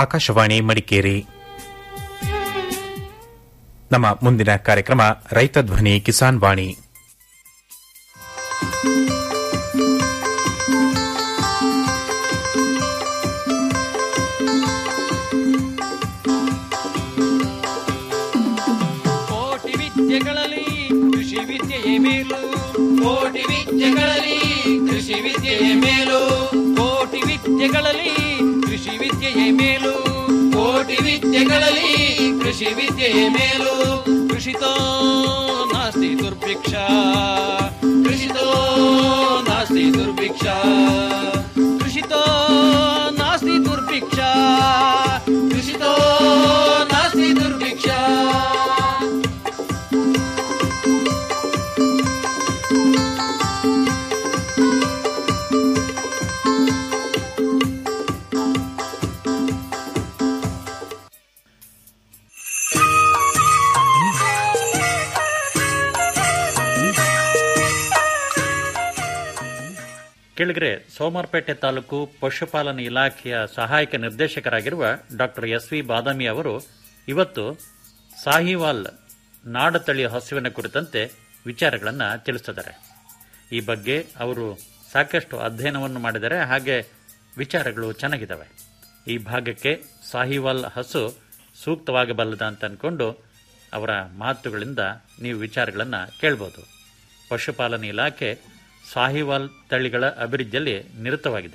ಆಕಾಶವಾಣಿ ಮಡಿಕೇರಿ ನಮ್ಮ ಮುಂದಿನ ಕಾರ್ಯಕ್ರಮ ರೈತ ಧ್ವನಿ ಕಿಸಾನ್ ವಾಣಿ ಕೋಟಿ ವಿದ್ಯೆಗಳಲ್ಲಿ ಕೃಷಿ ವಿದ್ಯೆಯೇ ಮೇಲು ಕೋಟಿ ವಿದ್ಯೆಗಳಲ್ಲಿ ಕೃಷಿ ವಿದ್ಯೆಯೇ ಮೇಲು ಕೋಟಿ ವಿದ್ಯೆಗಳಲ್ಲಿ ಕೃಷಿ ವಿದ್ಯೆಯೇ ಮೇಲು ಕೋಟಿ ವಿದ್ಯೆಗಳಲ್ಲಿ ಕೃಷಿ ವಿದ್ಯೆಯೇ ಮೇಲು ಕೃಷಿತೋ ನಾಸ್ತಿ ದುರ್ಭಿಕ್ಷ ಕೃಷಿತೋ ನಾಸ್ತಿ ದುರ್ಭಿಕ್ಷ ಕೃಷಿತೋ ನಾಸ್ತಿ ದುರ್ಭಿಕ್ಷ ಕೃಷಿತೋ ನಾಸ್ತಿ ದುರ್ಭಿಕ್ಷ ಕೆಳಗರೆ ಸೋಮವಾರಪೇಟೆ ತಾಲೂಕು ಪಶುಪಾಲನಾ ಇಲಾಖೆಯ ಸಹಾಯಕ ನಿರ್ದೇಶಕರಾಗಿರುವ ಡಾಕ್ಟರ್ ಎಸ್ ವಿ ಬಾದಾಮಿ ಅವರು ಇವತ್ತು ಸಾಹಿವಾಲ್ ನಾಡತಳಿಯ ಹಸುವಿನ ಕುರಿತಂತೆ ವಿಚಾರಗಳನ್ನು ತಿಳಿಸಿದ್ದಾರೆ ಈ ಬಗ್ಗೆ ಅವರು ಸಾಕಷ್ಟು ಅಧ್ಯಯನವನ್ನು ಮಾಡಿದ್ದಾರೆ ಹಾಗೆ ವಿಚಾರಗಳು ಚೆನ್ನಾಗಿದ್ದಾವೆ ಈ ಭಾಗಕ್ಕೆ ಸಾಹಿವಾಲ್ ಹಸು ಸೂಕ್ತವಾಗಬಲ್ಲದ ಅಂತ ಅಂದ್ಕೊಂಡು ಅವರ ಮಾತುಗಳಿಂದ ನೀವು ವಿಚಾರಗಳನ್ನು ಕೇಳ್ಬೋದು ಪಶುಪಾಲನಾ ಇಲಾಖೆ ಸಾಹಿವಾಲ್ ತಳಿಗಳ ಅಭಿವೃದ್ಧಿಯಲ್ಲಿ ನಿರತವಾಗಿದೆ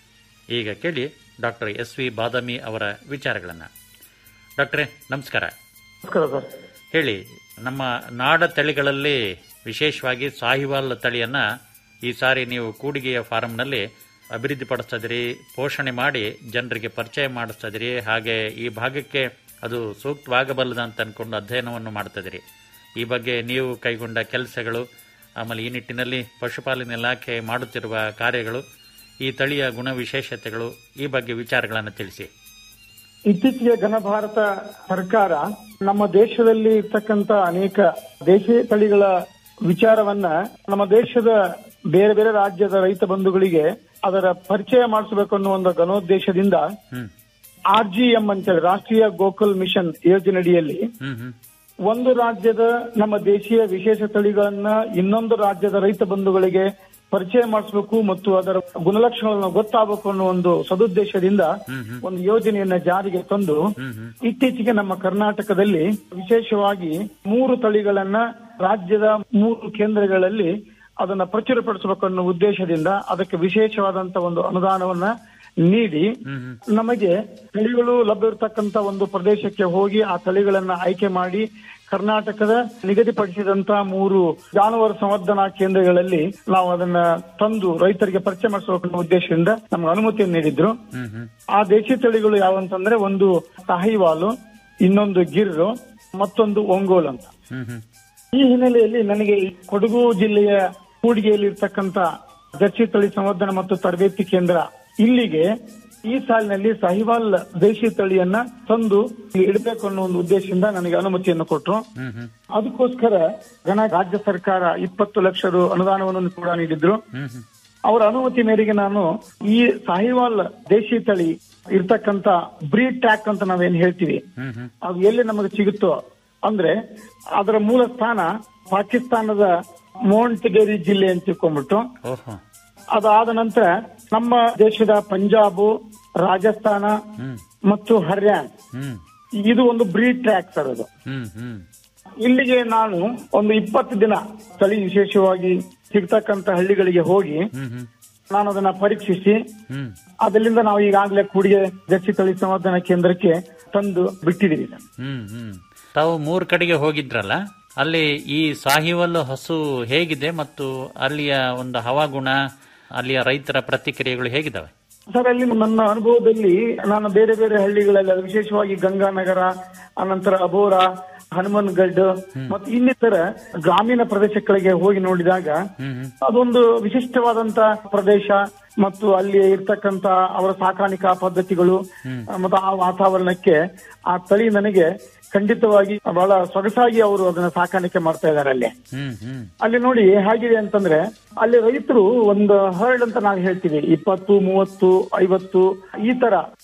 ಈಗ ಕೇಳಿ ಡಾಕ್ಟರ್ ಎಸ್ ವಿ ಬಾದಾಮಿ ಅವರ ವಿಚಾರಗಳನ್ನು ಡಾಕ್ಟ್ರೇ ನಮಸ್ಕಾರ ನಮಸ್ಕಾರ ಸರ್ ಹೇಳಿ ನಮ್ಮ ನಾಡ ತಳಿಗಳಲ್ಲಿ ವಿಶೇಷವಾಗಿ ಸಾಹಿವಾಲ್ ತಳಿಯನ್ನ ಈ ಸಾರಿ ನೀವು ಕೂಡಿಗೆಯ ಫಾರಂನಲ್ಲಿ ಅಭಿವೃದ್ಧಿಪಡಿಸ್ತಾ ಇದ್ದೀರಿ ಪೋಷಣೆ ಮಾಡಿ ಜನರಿಗೆ ಪರಿಚಯ ಮಾಡಿಸ್ತಾ ಇದ್ದೀರಿ ಹಾಗೆ ಈ ಭಾಗಕ್ಕೆ ಅದು ಸೂಕ್ತವಾಗಬಲ್ಲದ ಅಂತ ಅನ್ಕೊಂಡು ಅಧ್ಯಯನವನ್ನು ಮಾಡ್ತಾ ಇದ್ದೀರಿ ಈ ಬಗ್ಗೆ ನೀವು ಕೈಗೊಂಡ ಕೆಲಸಗಳು ಆಮೇಲೆ ಈ ನಿಟ್ಟಿನಲ್ಲಿ ಪಶುಪಾಲನಾ ಇಲಾಖೆ ಮಾಡುತ್ತಿರುವ ಕಾರ್ಯಗಳು ಈ ತಳಿಯ ಗುಣ ವಿಶೇಷತೆಗಳು ಈ ಬಗ್ಗೆ ವಿಚಾರಗಳನ್ನು ತಿಳಿಸಿ ಇತ್ತೀಚೆಗೆ ಘನಭಾರತ ಸರ್ಕಾರ ನಮ್ಮ ದೇಶದಲ್ಲಿ ಇರ್ತಕ್ಕಂತ ಅನೇಕ ದೇಶೀಯ ತಳಿಗಳ ವಿಚಾರವನ್ನ ನಮ್ಮ ದೇಶದ ಬೇರೆ ಬೇರೆ ರಾಜ್ಯದ ರೈತ ಬಂಧುಗಳಿಗೆ ಅದರ ಪರಿಚಯ ಮಾಡಿಸಬೇಕು ಅನ್ನೋ ಒಂದು ಘನೋದ್ದೇಶದಿಂದ ಹ್ಮ್ ಆರ್ ಜಿ ಎಂ ಅಂತೇಳಿ ರಾಷ್ಟ್ರೀಯ ಗೋಕುಲ್ ಮಿಷನ್ ಯೋಜನೆಯಡಿಯಲ್ಲಿ ಹ್ಮ್ ಹ್ಮ್ ಒಂದು ರಾಜ್ಯದ ನಮ್ಮ ದೇಶೀಯ ವಿಶೇಷ ತಳಿಗಳನ್ನ ಇನ್ನೊಂದು ರಾಜ್ಯದ ರೈತ ಬಂಧುಗಳಿಗೆ ಪರಿಚಯ ಮಾಡಿಸಬೇಕು ಮತ್ತು ಅದರ ಗುಣಲಕ್ಷಣಗಳನ್ನು ಗೊತ್ತಾಗಬೇಕು ಅನ್ನೋ ಒಂದು ಸದುದ್ದೇಶದಿಂದ ಒಂದು ಯೋಜನೆಯನ್ನ ಜಾರಿಗೆ ತಂದು ಇತ್ತೀಚೆಗೆ ನಮ್ಮ ಕರ್ನಾಟಕದಲ್ಲಿ ವಿಶೇಷವಾಗಿ ಮೂರು ತಳಿಗಳನ್ನ ರಾಜ್ಯದ ಮೂರು ಕೇಂದ್ರಗಳಲ್ಲಿ ಅದನ್ನ ಪ್ರಚುರಪಡಿಸಬೇಕು ಅನ್ನೋ ಉದ್ದೇಶದಿಂದ ಅದಕ್ಕೆ ವಿಶೇಷವಾದಂತ ಒಂದು ಅನುದಾನವನ್ನ ನೀಡಿ ನಮಗೆ ತಳಿಗಳು ಲಭ್ಯವಿರತಕ್ಕಂತ ಒಂದು ಪ್ರದೇಶಕ್ಕೆ ಹೋಗಿ ಆ ತಳಿಗಳನ್ನ ಆಯ್ಕೆ ಮಾಡಿ ಕರ್ನಾಟಕದ ನಿಗದಿಪಡಿಸಿದಂತ ಮೂರು ಜಾನುವಾರು ಸಂವರ್ಧನಾ ಕೇಂದ್ರಗಳಲ್ಲಿ ನಾವು ಅದನ್ನ ತಂದು ರೈತರಿಗೆ ಪರಿಚಯ ಮಾಡಿಸಬೇಕು ಅನ್ನೋ ಉದ್ದೇಶದಿಂದ ನಮ್ಗೆ ಅನುಮತಿಯನ್ನು ನೀಡಿದ್ರು ಹ್ಮ್ ಹ್ಮ್ ಆ ದೇಶಿ ತಳಿಗಳು ಯಾವಂತಂದ್ರೆ ಒಂದು ಸಾಹಿವಾಲು ಇನ್ನೊಂದು ಗಿರ್ರು ಮತ್ತೊಂದು ಒಂಗೋಲ್ ಅಂತ ಹ್ಮ್ ಹ್ಮ್ ಈ ಹಿನ್ನೆಲೆಯಲ್ಲಿ ನನಗೆ ಈ ಕೊಡಗು ಜಿಲ್ಲೆಯ ಕೂಡಿಗೆಯಲ್ಲಿ ಇರ್ತಕ್ಕಂತ ಜರ್ಸಿ ತಳಿ ಸಂವರ್ಧನೆ ಮತ್ತು ತರಬೇತಿ ಕೇಂದ್ರ ಇಲ್ಲಿಗೆ ಈ ಸಾಲಿನಲ್ಲಿ ಸಹಿವಾಲ್ ದೇಶಿ ತಳಿಯನ್ನ ತಂದು ಇಲ್ಲಿ ಇಡಬೇಕು ಅನ್ನೋ ಒಂದು ಉದ್ದೇಶದಿಂದ ನನಗೆ ಅನುಮತಿಯನ್ನು ಕೊಟ್ಟರು ಹ್ಮ್ ಹ್ಮ್ ಅದಕ್ಕೋಸ್ಕರ ಘನ ರಾಜ್ಯ ಸರ್ಕಾರ ಇಪ್ಪತ್ತು ಲಕ್ಷ ರು ಅನುದಾನವನ್ನು ಕೂಡ ನೀಡಿದ್ರು ಹ್ಮ್ ಹ್ಮ್ ಅವರ ಅನುಮತಿ ಮೇರೆಗೆ ನಾನು ಈ ಸಾಹಿವಾಲ್ ದೇಶಿ ತಳಿ ಇರ್ತಕ್ಕಂತ ಬ್ರೀಡ್ ಟ್ಯಾಕ್ ಅಂತ ನಾವೇನ್ ಹೇಳ್ತೀವಿ ಹ್ಮ್ ಹ್ಮ್ ಅದು ಎಲ್ಲಿ ನಮಗೆ ಸಿಗುತ್ತೋ ಅಂದ್ರೆ ಅದರ ಮೂಲ ಸ್ಥಾನ ಪಾಕಿಸ್ತಾನದ ಮೋಂಟ್ಗೇರಿ ಜಿಲ್ಲೆ ಅಂತ ತಿಳ್ಕೊಂಡ್ಬಿಟ್ಟು ಓಹೋ ಅದಾದ ನಂತರ ನಮ್ಮ ದೇಶದ ಪಂಜಾಬ್ ರಾಜಸ್ಥಾನ ಹ್ಮ್ ಮತ್ತು ಹರ್ಯಾಣ ಹ್ಮ್ ಇದು ಒಂದು ಬ್ರೀಡ್ ಟ್ರ್ಯಾಕ್ ಸರ್ ಅದು ಹ್ಮ್ ಹ್ಮ್ ಇಲ್ಲಿಗೆ ನಾನು ಒಂದು ಇಪ್ಪತ್ತು ದಿನ ತಳಿ ವಿಶೇಷವಾಗಿ ಸಿಗ್ತಕ್ಕಂತ ಹಳ್ಳಿಗಳಿಗೆ ಹೋಗಿ ಹ್ಮ್ ಹ್ಮ್ ನಾನು ಅದನ್ನ ಪರೀಕ್ಷಿಸಿ ಹ್ಮ್ ಅದರಿಂದ ನಾವು ಈಗಾಗಲೇ ಕೂಡಿಗೆ ಜರ್ಸಿ ತಳಿ ಸಂವರ್ಧನಾ ಕೇಂದ್ರಕ್ಕೆ ತಂದು ಬಿಟ್ಟಿದ್ದೀವಿ ಸರ್ ಹ್ಮ್ ಹ್ಮ್ ತಾವು ಮೂರ್ ಕಡೆಗೆ ಹೋಗಿದ್ರಲ್ಲ ಅಲ್ಲಿ ಈ ಸಾಹಿವಲ್ ಹಸು ಹೇಗಿದೆ ಮತ್ತು ಅಲ್ಲಿಯ ಒಂದು ಹವಾಗುಣ ಅಲ್ಲಿಯ ರೈತರ ಪ್ರತಿಕ್ರಿಯೆಗಳು ಹೇಗಿದ್ದಾವೆ ಸರ್ ಅಲ್ಲಿ ನನ್ನ ಅನುಭವದಲ್ಲಿ ನಾನು ಬೇರೆ ಬೇರೆ ಹಳ್ಳಿಗಳಲ್ಲಿ ಅದು ವಿಶೇಷವಾಗಿ ಗಂಗಾನಗರ ಅನಂತರ ಅಬೋರ ಹನುಮನ್ಗಡ್ ಮತ್ತು ಇನ್ನಿತರ ಗ್ರಾಮೀಣ ಪ್ರದೇಶಗಳಿಗೆ ಹೋಗಿ ನೋಡಿದಾಗ ಹ್ಮ್ ಹ್ಮ್ ಅದೊಂದು ವಿಶಿಷ್ಟವಾದಂತ ಪ್ರದೇಶ ಮತ್ತು ಅಲ್ಲಿ ಇರ್ತಕ್ಕಂತ ಅವರ ಸಾಕಾಣಿಕಾ ಪದ್ಧತಿಗಳು ಮತ್ತು ಆ ವಾತಾವರಣಕ್ಕೆ ಆ ತಳಿ ನನಗೆ ಖಂಡಿತವಾಗಿ ಬಹಳ ಸೊಗಸಾಗಿ ಅವರು ಅದನ್ನ ಸಾಕಾಣಿಕೆ ಮಾಡ್ತಾ ಇದ್ದಾರೆ ಅಲ್ಲಿ ಹ್ಮ್ ಹ್ಮ್ ಅಲ್ಲಿ ನೋಡಿ ಹೇಗಿದೆ ಅಂತಂದ್ರೆ ಅಲ್ಲಿ ರೈತರು ಒಂದು ಹರ್ಡ್ ಅಂತ ನಾವು ಹೇಳ್ತೀವಿ ಇಪ್ಪತ್ತು ಮೂವತ್ತು ಐವತ್ತು ಈ ತರ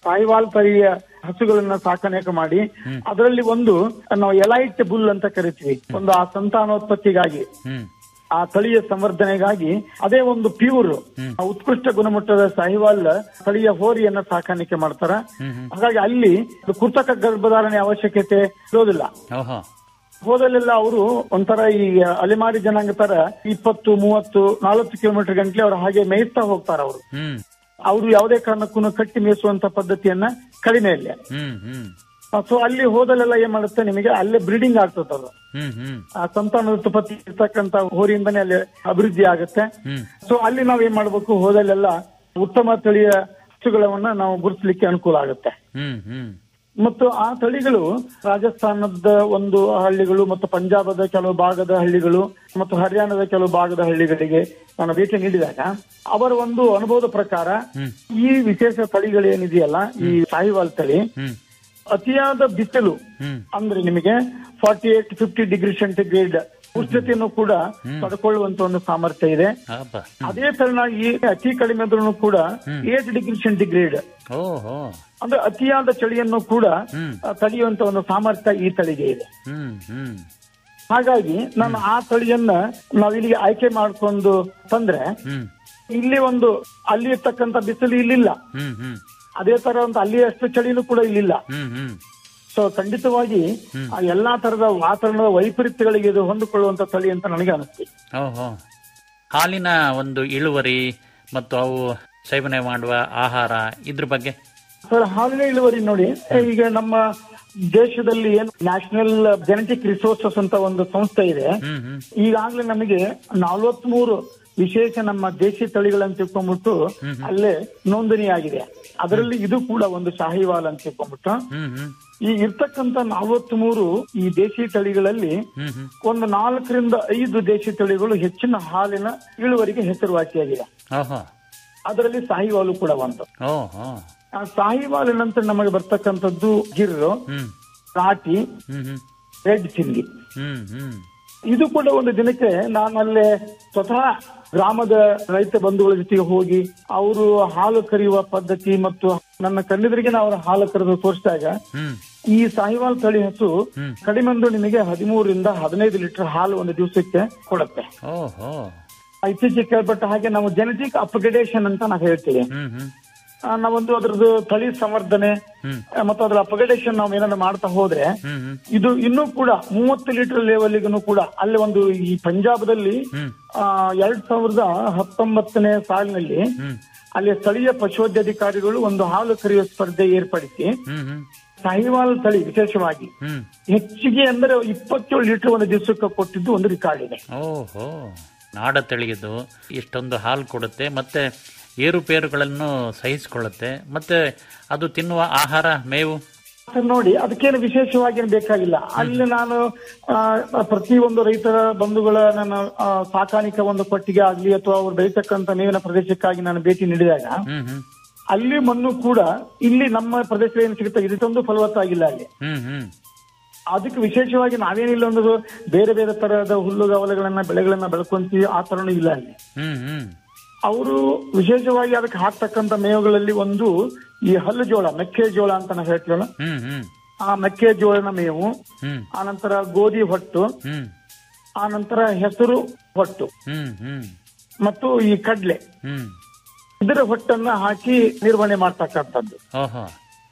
ಸಾಯಿವಾಲ್ ತಳಿಯ ಹಸುಗಳನ್ನ ಸಾಕಾಣಿಕೆ ಮಾಡಿ ಅದರಲ್ಲಿ ಒಂದು ನಾವು ಎಲೈಟ್ ಬುಲ್ ಅಂತ ಕರಿತೀವಿ ಒಂದು ಆ ಸಂತಾನೋತ್ಪತ್ತಿಗಾಗಿ ಹ್ಮ್ ಆ ತಳಿಯ ಸಂವರ್ಧನೆಗಾಗಿ ಅದೇ ಒಂದು ಪ್ಯೂರ್ ಉತ್ಕೃಷ್ಟ ಗುಣಮಟ್ಟದ ಸಾಹಿವಾಲ್ ತಳಿಯ ಹೋರಿಯನ್ನ ಸಾಕಾಣಿಕೆ ಮಾಡ್ತಾರ ಹಾಗಾಗಿ ಅಲ್ಲಿ ಕೃತಕ ಗರ್ಭಧಾರಣೆ ಅವಶ್ಯಕತೆ ಇರೋದಿಲ್ಲ ಓಹೋ ಹೋದಲ್ಲೆಲ್ಲ ಅವರು ಒಂಥರ ಈ ಅಲೆಮಾರಿ ಜನಾಂಗ ತರ ಇಪ್ಪತ್ತು ಮೂವತ್ತು ನಲವತ್ತು ಕಿಲೋಮೀಟರ್ ಗಂಟ್ಲೆ ಅವ್ರು ಹಾಗೆ ಮೇಯಿಸ್ತಾ ಹೋಗ್ತಾರ ಅವರು ಹ್ಮ್ ಅವರು ಯಾವುದೇ ಕಾರಣಕ್ಕೂ ಕಟ್ಟಿ ಮೇಯಿಸುವಂತ ಪದ್ಧತಿಯನ್ನ ಕಡಿಮೆ ಇಲ್ಲ ಹ್ಮ್ ಹ್ಮ್ ಸೊ ಅಲ್ಲಿ ಹೋದಲ್ಲೆಲ್ಲ ಏನ್ ಮಾಡುತ್ತೆ ನಿಮಗೆ ಅಲ್ಲೇ ಬ್ರೀಡಿಂಗ್ ಆಗ್ತದೆ ಅದು ಹ್ಮ್ ಹ್ಮ್ ಆ ಸಂತಾನೋತ್ಪತ್ತಿ ಇರ್ತಕ್ಕಂತ ಹೋರಿಯಿಂದನೇ ಅಲ್ಲಿ ಅಭಿವೃದ್ಧಿ ಆಗುತ್ತೆ ಹ್ಮ್ ಸೊ ಅಲ್ಲಿ ನಾವ್ ಏನ್ ಮಾಡ್ಬೇಕು ಹೋದಲ್ಲೆಲ್ಲ ಉತ್ತಮ ತಳಿಯ ಹಸುಗಳನ್ನ ನಾವು ಗುರುತಿಸಲಿಕ್ಕೆ ಅನುಕೂಲ ಆಗುತ್ತೆ ಹ್ಮ್ ಹ್ಮ್ ಮತ್ತು ಆ ತಳಿಗಳು ರಾಜಸ್ಥಾನದ ಒಂದು ಹಳ್ಳಿಗಳು ಮತ್ತು ಪಂಜಾಬದ ಕೆಲವು ಭಾಗದ ಹಳ್ಳಿಗಳು ಮತ್ತು ಹರಿಯಾಣದ ಕೆಲವು ಭಾಗದ ಹಳ್ಳಿಗಳಿಗೆ ನಾನು ಭೇಟಿ ನೀಡಿದಾಗ ಅವರ ಒಂದು ಅನುಭವದ ಪ್ರಕಾರ ಈ ವಿಶೇಷ ತಳಿಗಳೇನಿದೆಯಲ್ಲ ಈ ಸಾಹಿವಾಲ್ ತಳಿ ಹ್ಮ್ ಅತಿಯಾದ ಬಿಸಿಲು ಹ್ಮ್ ಅಂದ್ರೆ ನಿಮಗೆ forty eight fifty degree centigrade ಉಷ್ಣತೆಯನ್ನು ಕೂಡ ತಡ್ಕೊಳ್ಳುವಂತ ಒಂದು ಸಾಮರ್ಥ್ಯ ಇದೆ ಅಬ್ಬ ಅದೇ ತರನಾಗಿ ಅತಿ ಕಡಿಮೆ ಆದ್ರೂ ಕೂಡ ಏಟ್ ಡಿಗ್ರಿ ಸೆಂಟಿಗ್ರೇಡ್ ಓಹೋ ಅಂದ್ರೆ ಅತಿಯಾದ ಚಳಿಯನ್ನು ಕೂಡ ಹ್ಮ್. ಆ, ತಡೆಯುವಂತ ಒಂದು ಸಾಮರ್ಥ್ಯ ಈ ತಳಿಗೆ ಇದೆ ಹ್ಮ್ ಹ್ಮ್ ಹಾಗಾಗಿ ನಾನು ಆ ತಳಿಯನ್ನ ನಾವಿಲ್ಲಿಗೆ ಆಯ್ಕೆ ಮಾಡ್ಕೊಂಡು ತಂದ್ರೆ ಹ್ಮ್ ಇಲ್ಲಿ ಒಂದು ಅಲ್ಲಿ ಇರ್ತಕ್ಕಂಥ ಬಿಸಿಲು ಇಲ್ಲಿಲ್ಲ ಹ್ಮ್ ಹ್ಮ್ ಅದೇ ತರ ಒಂದು ಅಲ್ಲಿ ಅಷ್ಟು ಚಳಿನೂ ಕೂಡ ಇಲ್ಲಿಲ್ಲ ಹ್ಮ್ ಹ್ಮ್ ಸೊ ಖಂಡಿತವಾಗಿ ಆ ಎಲ್ಲಾ ತರದ ವಾತಾವರಣದ ವೈಪರೀತ್ಯಗಳಿಗೆ ಇದು ಹೊಂದಿಕೊಳ್ಳುವಂತ ತಳಿ ಅಂತ ನನಗೆ ಅನಿಸ್ತು ಓಹೋ ಹಾಲಿನ ಒಂದು ಇಳುವರಿ ಮತ್ತು ಅವು ಸೇವನೆ ಮಾಡುವ ಆಹಾರ ಇದ್ರ ಬಗ್ಗೆ ಸರ್ ಹಾಲಿನ ಇಳುವರಿ ನೋಡಿ ಈಗ ನಮ್ಮ ದೇಶದಲ್ಲಿ ಏನು ನ್ಯಾಷನಲ್ ಜೆನೆಟಿಕ್ ರಿಸೋರ್ಸಸ್ ಅಂತ ಒಂದು ಸಂಸ್ಥೆ ಇದೆ ಹ್ಮ್ ಹ್ಮ್ ಈಗಾಗಲೇ ನಮಗೆ ನಲವತ್ಮೂರು ವಿಶೇಷ ನಮ್ಮ ದೇಶಿ ತಳಿಗಳಂತ ತಿಳ್ಕೊಂಡ್ಬಿಟ್ಟು ಅಲ್ಲೇ ನೋಂದಣಿಯಾಗಿದೆ ಅದರಲ್ಲಿ ಇದು ಕೂಡ ಒಂದು ಶಾಹಿವಾಲ್ ಅಂತ ತಿಳ್ಕೊಂಡ್ಬಿಟ್ಟು ಹ್ಮ್ ಹ್ಮ್ ಈ ಇರ್ತಕ್ಕಂತ ನಲವತ್ಮೂರು ಈ ದೇಶಿ ತಳಿಗಳಲ್ಲಿ ಹ್ಮ್ ಹ್ಮ್ ಒಂದು ನಾಲ್ಕರಿಂದ ಐದು ದೇಶಿ ತಳಿಗಳು ಹೆಚ್ಚಿನ ಹಾಲಿನ ಇಳುವರಿಗೆ ಹೆಸರುವಾಸಿಯಾಗಿದೆ ಓಹೋ ಅದರಲ್ಲಿ ಸಾಹಿವಾಲು ಕೂಡ ಒಂದು ಓಹೋ ಆ ಸಾಹಿವಾಲಿನ ನಂತರ ನಮಗೆ ಬರ್ತಕ್ಕಂಥದ್ದು ಗಿರ್ರು ಹ್ಮ್ ರಾಟಿ ಹ್ಮ್ ಹ್ಮ್ ರೆಡ್ ಚಿಲ್ಲಿ ಹ್ಮ್ ಹ್ಮ್ ಇದು ಕೂಡ ಒಂದು ದಿನಕ್ಕೆ ನಾನು ಅಲ್ಲೇ ಸ್ವತಃ ಗ್ರಾಮದ ರೈತ ಬಂಧುಗಳ ಜೊತೆಗೆ ಹೋಗಿ ಅವರು ಹಾಲು ಕರೆಯುವ ಪದ್ಧತಿ ಮತ್ತು ನನ್ನ ಕಣ್ಣಿದ್ರಿಗೆ ಅವರ ಹಾಲು ಕರೆದು ತೋರಿಸಿದಾಗ ಹ್ಮ್ ಈ ಸಾಹಿವಾಲ್ ತಳಿ ಹಸು ಕಡಿಮೆ ಅಂದ್ರೂ ನಿಮಗೆ ಹದಿಮೂರರಿಂದ ಹದಿನೈದು ಲೀಟರ್ ಹಾಲು ಒಂದು ದಿವಸಕ್ಕೆ ಕೊಡುತ್ತೆ ಓಹೋ ಇತ್ತೀಚೆಗೆ ಕೇಳ್ಪಟ್ಟ ಹಾಗೆ ನಾವು ಜೆನೆಟಿಕ್ ಅಪ್ಗ್ರೇಡೇಷನ್ ಅಂತ ನಾವು ಹೇಳ್ತೀವಿ ಹ್ಮ್ ಹ್ಮ್ ಆ, ನಾವೊಂದು ಅದ್ರದ್ದು ತಳಿ ಸಂವರ್ಧನೆ ಹ್ಮ್. ಆ, ಮತ್ತು ಅದ್ರ ಅಪ್ಗ್ರೇಡೇಷನ್ ನಾವು ಏನಾದ್ರು ಮಾಡ್ತಾ ಹೋದ್ರೆ ಹ್ಮ್ ಹ್ಮ್ ಇದು ಇನ್ನೂ ಕೂಡ ಮೂವತ್ತು ಲೀಟರ್ ಲೆವೆಲ್ಗೂ ಕೂಡ ಅಲ್ಲಿ ಒಂದು ಈ ಪಂಜಾಬದಲ್ಲಿ ಹ್ಮ್ ಆ, ಎರಡ್ ಸಾವಿರದ ಹತ್ತೊಂಬತ್ತನೇ ಸಾಲಿನಲ್ಲಿ ಹ್ಮ್ ಅಲ್ಲಿ ಸ್ಥಳೀಯ ಪಶುವೈದ್ಯಾಧಿಕಾರಿಗಳು ಒಂದು ಹಾಲು ಕರೆಯುವ ಸ್ಪರ್ಧೆ ಏರ್ಪಡಿಸಿ ಹ್ಮ್ ಹ್ಮ್ ಸಾಹಿವಾಲ್ ತಳಿ ವಿಶೇಷವಾಗಿ ಹ್ಮ್ ಹೆಚ್ಚಿಗೆ ಅಂದ್ರೆ ಇಪ್ಪತ್ತೇಳು ಲೀಟರ್ ಒಂದು ದಿವಸಕ್ಕೆ ಕೊಟ್ಟಿದ್ದು ಒಂದು ರಿಕಾರ್ಡ್ ಇದೆ ಓಹೋ ನಾಡ ತಳಿಗಿದ್ದು ಇಷ್ಟೊಂದು ಹಾಲು ಕೊಡುತ್ತೆ ಮತ್ತೆ ಏರುಪೇರುಗಳನ್ನು ಸಹಿಸಿಕೊಳ್ಳುತ್ತೆ ಮತ್ತೆ ಅದು ತಿನ್ನುವ ಆಹಾರ ಮೇವು ಸರ್ ನೋಡಿ ಅದಕ್ಕೇನು ವಿಶೇಷವಾಗಿ ಏನು ಬೇಕಾಗಿಲ್ಲ ಅಲ್ಲಿ ನಾನು ಆ, ಪ್ರತಿ ಒಂದು ರೈತರ ಬಂಧುಗಳ ನನ್ನ ಆ, ಸಾಕಾಣಿಕೆ ಒಂದು ಕೊಟ್ಟಿಗೆ ಆಗ್ಲಿ ಅಥವಾ ಅವ್ರು ಬೆಳೀತಕ್ಕಂತ ಮೇವಿನ ಪ್ರದೇಶಕ್ಕಾಗಿ ನಾನು ಭೇಟಿ ನೀಡಿದಾಗ ಹ್ಮ್ ಹ್ಮ್ ಅಲ್ಲಿ ಮಣ್ಣು ಕೂಡ ಇಲ್ಲಿ ನಮ್ಮ ಪ್ರದೇಶ ಏನು ಸಿಗುತ್ತೆ ಇದೊಂದು ಫಲವತ್ತಾಗಿಲ್ಲ ಅಲ್ಲಿ ಹ್ಮ್ ಹ್ಮ್ ಅದಕ್ಕೆ ವಿಶೇಷವಾಗಿ ನಾವೇನಿಲ್ಲ ಒಂದು ಬೇರೆ ಬೇರೆ ತರಹದ ಹುಲ್ಲುಗಾವಲುಗಳನ್ನ ಬೆಳೆಗಳನ್ನ ಬೆಳ್ಕೊಂತೀವಿ ಆ ತರನೂ ಇಲ್ಲ ಅಲ್ಲಿ ಹ್ಮ್ ಹ್ಮ್ ಅವರು ವಿಶೇಷವಾಗಿ ಅದಕ್ಕೆ ಹಾಕ್ತಕ್ಕಂತ ಮೇವುಗಳಲ್ಲಿ ಒಂದು ಈ ಹಲ್ಲು ಜೋಳ ಮೆಕ್ಕೆಜೋಳ ಅಂತ ನಾವು ಹೇಳ್ತೀವಲ್ಲ ಹ್ಮ್ ಹ್ಮ್ ಆ ಮೆಕ್ಕೆಜೋಳನ ಮೇವು ಹ್ಮ್ ಆನಂತರ ಗೋಧಿ ಹೊಟ್ಟು ಹ್ಮ್ ಆನಂತರ ಹೆಸರು ಹೊಟ್ಟು ಹ್ಮ್ ಹ್ಮ್ ಮತ್ತು ಈ ಕಡ್ಲೆ ಹ್ಮ್ ಇದರ ಹೊಟ್ಟನ್ನ ಹಾಕಿ ನಿರ್ವಹಣೆ ಮಾಡ್ತಕ್ಕಂಥದ್ದು ಓಹೋ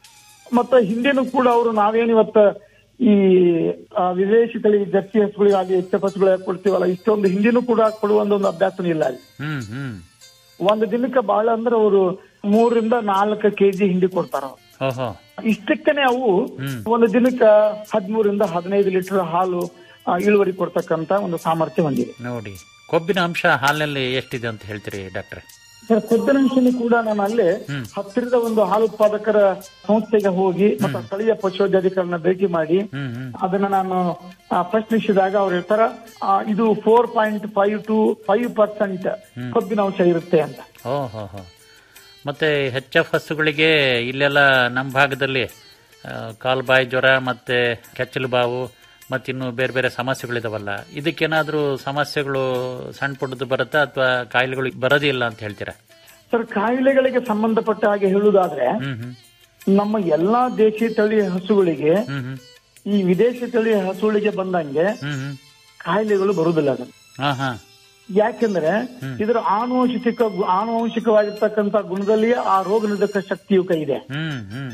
ಮತ್ತೆ ಹಿಂದೆನೂ ಕೂಡ ಅವರು ನಾವೇನಿವತ್ತ ಈ ಆ, ವಿದೇಶಿ ತಳಿ ಜರ್ಸಿ ಹಸುಗಳಿಗಾಗಲಿ ಎಚ್ಚ ಹಸುಗಳಿಗೆ ಕೊಡ್ತೀವಲ್ಲ ಇಷ್ಟೊಂದು ಹಿಂದಿನೂ ಕೂಡ ಕೊಡುವ ಒಂದು ಅಭ್ಯಾಸನೂ ಇಲ್ಲ ಅಲ್ಲಿ ಹ್ಮ್ ಹ್ಮ್ ಒಂದು ದಿನಕ್ಕೆ ಬಹಳ ಅಂದ್ರೆ ಅವರು ಮೂರರಿಂದ ನಾಲ್ಕು ಕೆಜಿ ಹಿಂಡಿ ಕೊಡ್ತಾರ ಅವ್ರು. ಓಹೋ ಇಷ್ಟಕ್ಕನೆ ಅವು ಹ್ಮ್. ಒಂದು ದಿನಕ್ಕೆ ಹದಿಮೂರಿಂದ ಹದಿನೈದು ಲೀಟರ್ ಹಾಲು ಆ, ಇಳುವರಿ ಕೊಡ್ತಕ್ಕಂತ ಒಂದು ಸಾಮರ್ಥ್ಯ ಹೊಂದಿದೆ ನೋಡಿ ಕೊಬ್ಬಿನ ಅಂಶ ಹಾಲಿನಲ್ಲಿ ಎಷ್ಟಿದೆ ಅಂತ ಹೇಳ್ತೀರಿ ಡಾಕ್ಟ್ರೆ ಸರ್ ಕೊದ್ದನಂಶಿನಿ ಕೂಡ ನಾನು ಅಲ್ಲೇ ಹ್ಮ್. ಹತ್ತಿರದ ಒಂದು ಹಾಲು ಉತ್ಪಾದಕರ ಸಂಸ್ಥೆಗೆ ಹೋಗಿ ಮತ್ತು ಸ್ಥಳೀಯ ಪಶುವೈದ್ಯಾಧಿಕಾರನ್ನ ಭೇಟಿ ಮಾಡಿ ಹ್ಮ್ ಹ್ಮ್ ಅದನ್ನ ನಾನು ಆ, ಪ್ರಶ್ನಿಸಿದಾಗ ಅವ್ರು ಹೇಳ್ತಾರ ಆ, ಇದು four point five to five percent ಕೊಬ್ಬಿನ ಅಂಶ ಇರುತ್ತೆ ಅಂತ ಓಹೋ ಹೋ ಮತ್ತೆ ಹೆಚ್ ಎಫ್ ಹಸುಗಳಿಗೆ ಇಲ್ಲೆಲ್ಲ ನಮ್ಮ ಭಾಗದಲ್ಲಿ ಆ, ಕಾಲ್ಬಾಯಿ ಜ್ವರ ಮತ್ತೆ ಕೆಚ್ಚಲು ಬಾವು ಮತ್ತಿನ್ನು ಬೇರೆ ಬೇರೆ ಸಮಸ್ಯೆಗಳಿದಾವಲ್ಲ ಇದಕ್ಕೇನಾದ್ರೂ ಸಮಸ್ಯೆಗಳು ಸಣ್ಣ ಪುಟ್ಟದ್ದು ಬರುತ್ತಾ ಅಥವಾ ಕಾಯಿಲೆಗಳು ಬರೋದಿಲ್ಲ ಅಂತ ಹೇಳ್ತೀರಾ ಸರ್ ಕಾಯಿಲೆಗಳಿಗೆ ಸಂಬಂಧಪಟ್ಟ ಹಾಗೆ ಹೇಳುವುದಾದ್ರೆ ಹ್ಮ್ ಹ್ಮ್ ನಮ್ಮ ಎಲ್ಲಾ ದೇಶಿ ತಳಿ ಹಸುಗಳಿಗೆ ಹ್ಮ್ ಹ್ಮ್ ಈ ವಿದೇಶಿ ತಳಿ ಹಸುಗಳಿಗೆ ಬಂದಂಗೆ ಹ್ಮ್ ಹ್ಮ್ ಕಾಯಿಲೆಗಳು ಬರುವುದಿಲ್ಲ ಅದು ಹಾ ಹಾ ಯಾಕೆಂದ್ರೆ ಇದರ ಆನುವಂಶಿಕ ಆನುವಂಶಿಕವಾಗಿರ್ತಕ್ಕಂಥ ಗುಣದಲ್ಲಿ ಆ ರೋಗ ನಿರೋಧಕ ಶಕ್ತಿಯು ಕೈ ಇದೆ ಹ್ಮ್ ಹ್ಮ್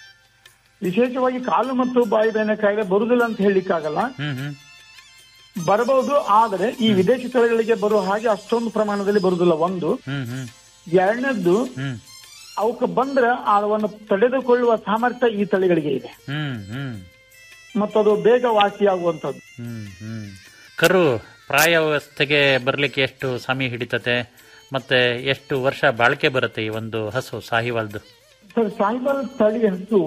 ವಿಶೇಷವಾಗಿ ಕಾಲು ಮತ್ತು ಬಾಯಿ ಬೇನೆ ಕಾಯಿಲೆ ಬರುವುದಿಲ್ಲ ಅಂತ ಹೇಳಲಿಕ್ಕಾಗಲ್ಲ ಹ್ಮ್ ಹ್ಮ್ ಬರಬಹುದು ಆದರೆ ಈ ವಿದೇಶಿ ತಳಿಗಳಿಗೆ ಬರುವ ಹಾಗೆ ಅಷ್ಟೊಂದು ಪ್ರಮಾಣದಲ್ಲಿ ಬರುವುದಿಲ್ಲ ಒಂದು ಹ್ಮ್ ಹ್ಮ್ ಎರಡನೇದ್ದು ಹ್ಮ್ ಅವಕ್ಕೆ ಬಂದ್ರೆ ಅದನ್ನು ತಡೆದುಕೊಳ್ಳುವ ಸಾಮರ್ಥ್ಯ ಈ ತಳಿಗಳಿಗೆ ಇದೆ ಹ್ಮ್ ಹ್ಮ್ ಮತ್ತು ಅದು ಬೇಗ ವಾಸಿಯಾಗುವಂಥದ್ದು ಹ್ಮ್ ಹ್ಮ್ ಕರು ಪ್ರಾಯಾವಸ್ಥೆಗೆ ಬರ್ಲಿಕ್ಕೆ ಎಷ್ಟು ಸಮಯ ಹಿಡಿತತೆ ಮತ್ತೆ ಎಷ್ಟು ವರ್ಷ ಬಾಳಿಕೆ ಬರುತ್ತೆ ಈ ಒಂದು ಹಸು ಸಾಹಿವಾಲ್ದು ಸರ್ ಸಾಯಿಬಾಲ್ ತಳಿ ಹಸು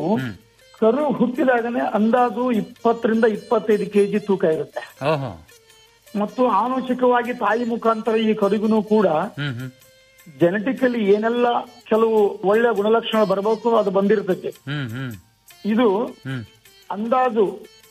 ಕರು ಹುಟ್ಟಿದಾಗನೇ ಅಂದಾಜು ಇಪ್ಪತ್ತರಿಂದ ಇಪ್ಪತ್ತೈದು ಕೆಜಿ ತೂಕ ಇರುತ್ತೆ ಓಹೋ ಮತ್ತು ಆನುವಂಶಿಕವಾಗಿ ತಾಯಿ ಮುಖಾಂತರ ಈ ಕರುಗುನು ಕೂಡ ಹ್ಮ್ ಹ್ಮ್ ಜೆನೆಟಿಕಲಿ ಏನೆಲ್ಲ ಕೆಲವು ಒಳ್ಳೆ ಗುಣಲಕ್ಷಣ ಬರಬೇಕು ಅದು ಬಂದಿರ್ತದೆ ಹ್ಮ್ ಹ್ಮ್ ಇದು ಹ್ಮ್ ಅಂದಾಜು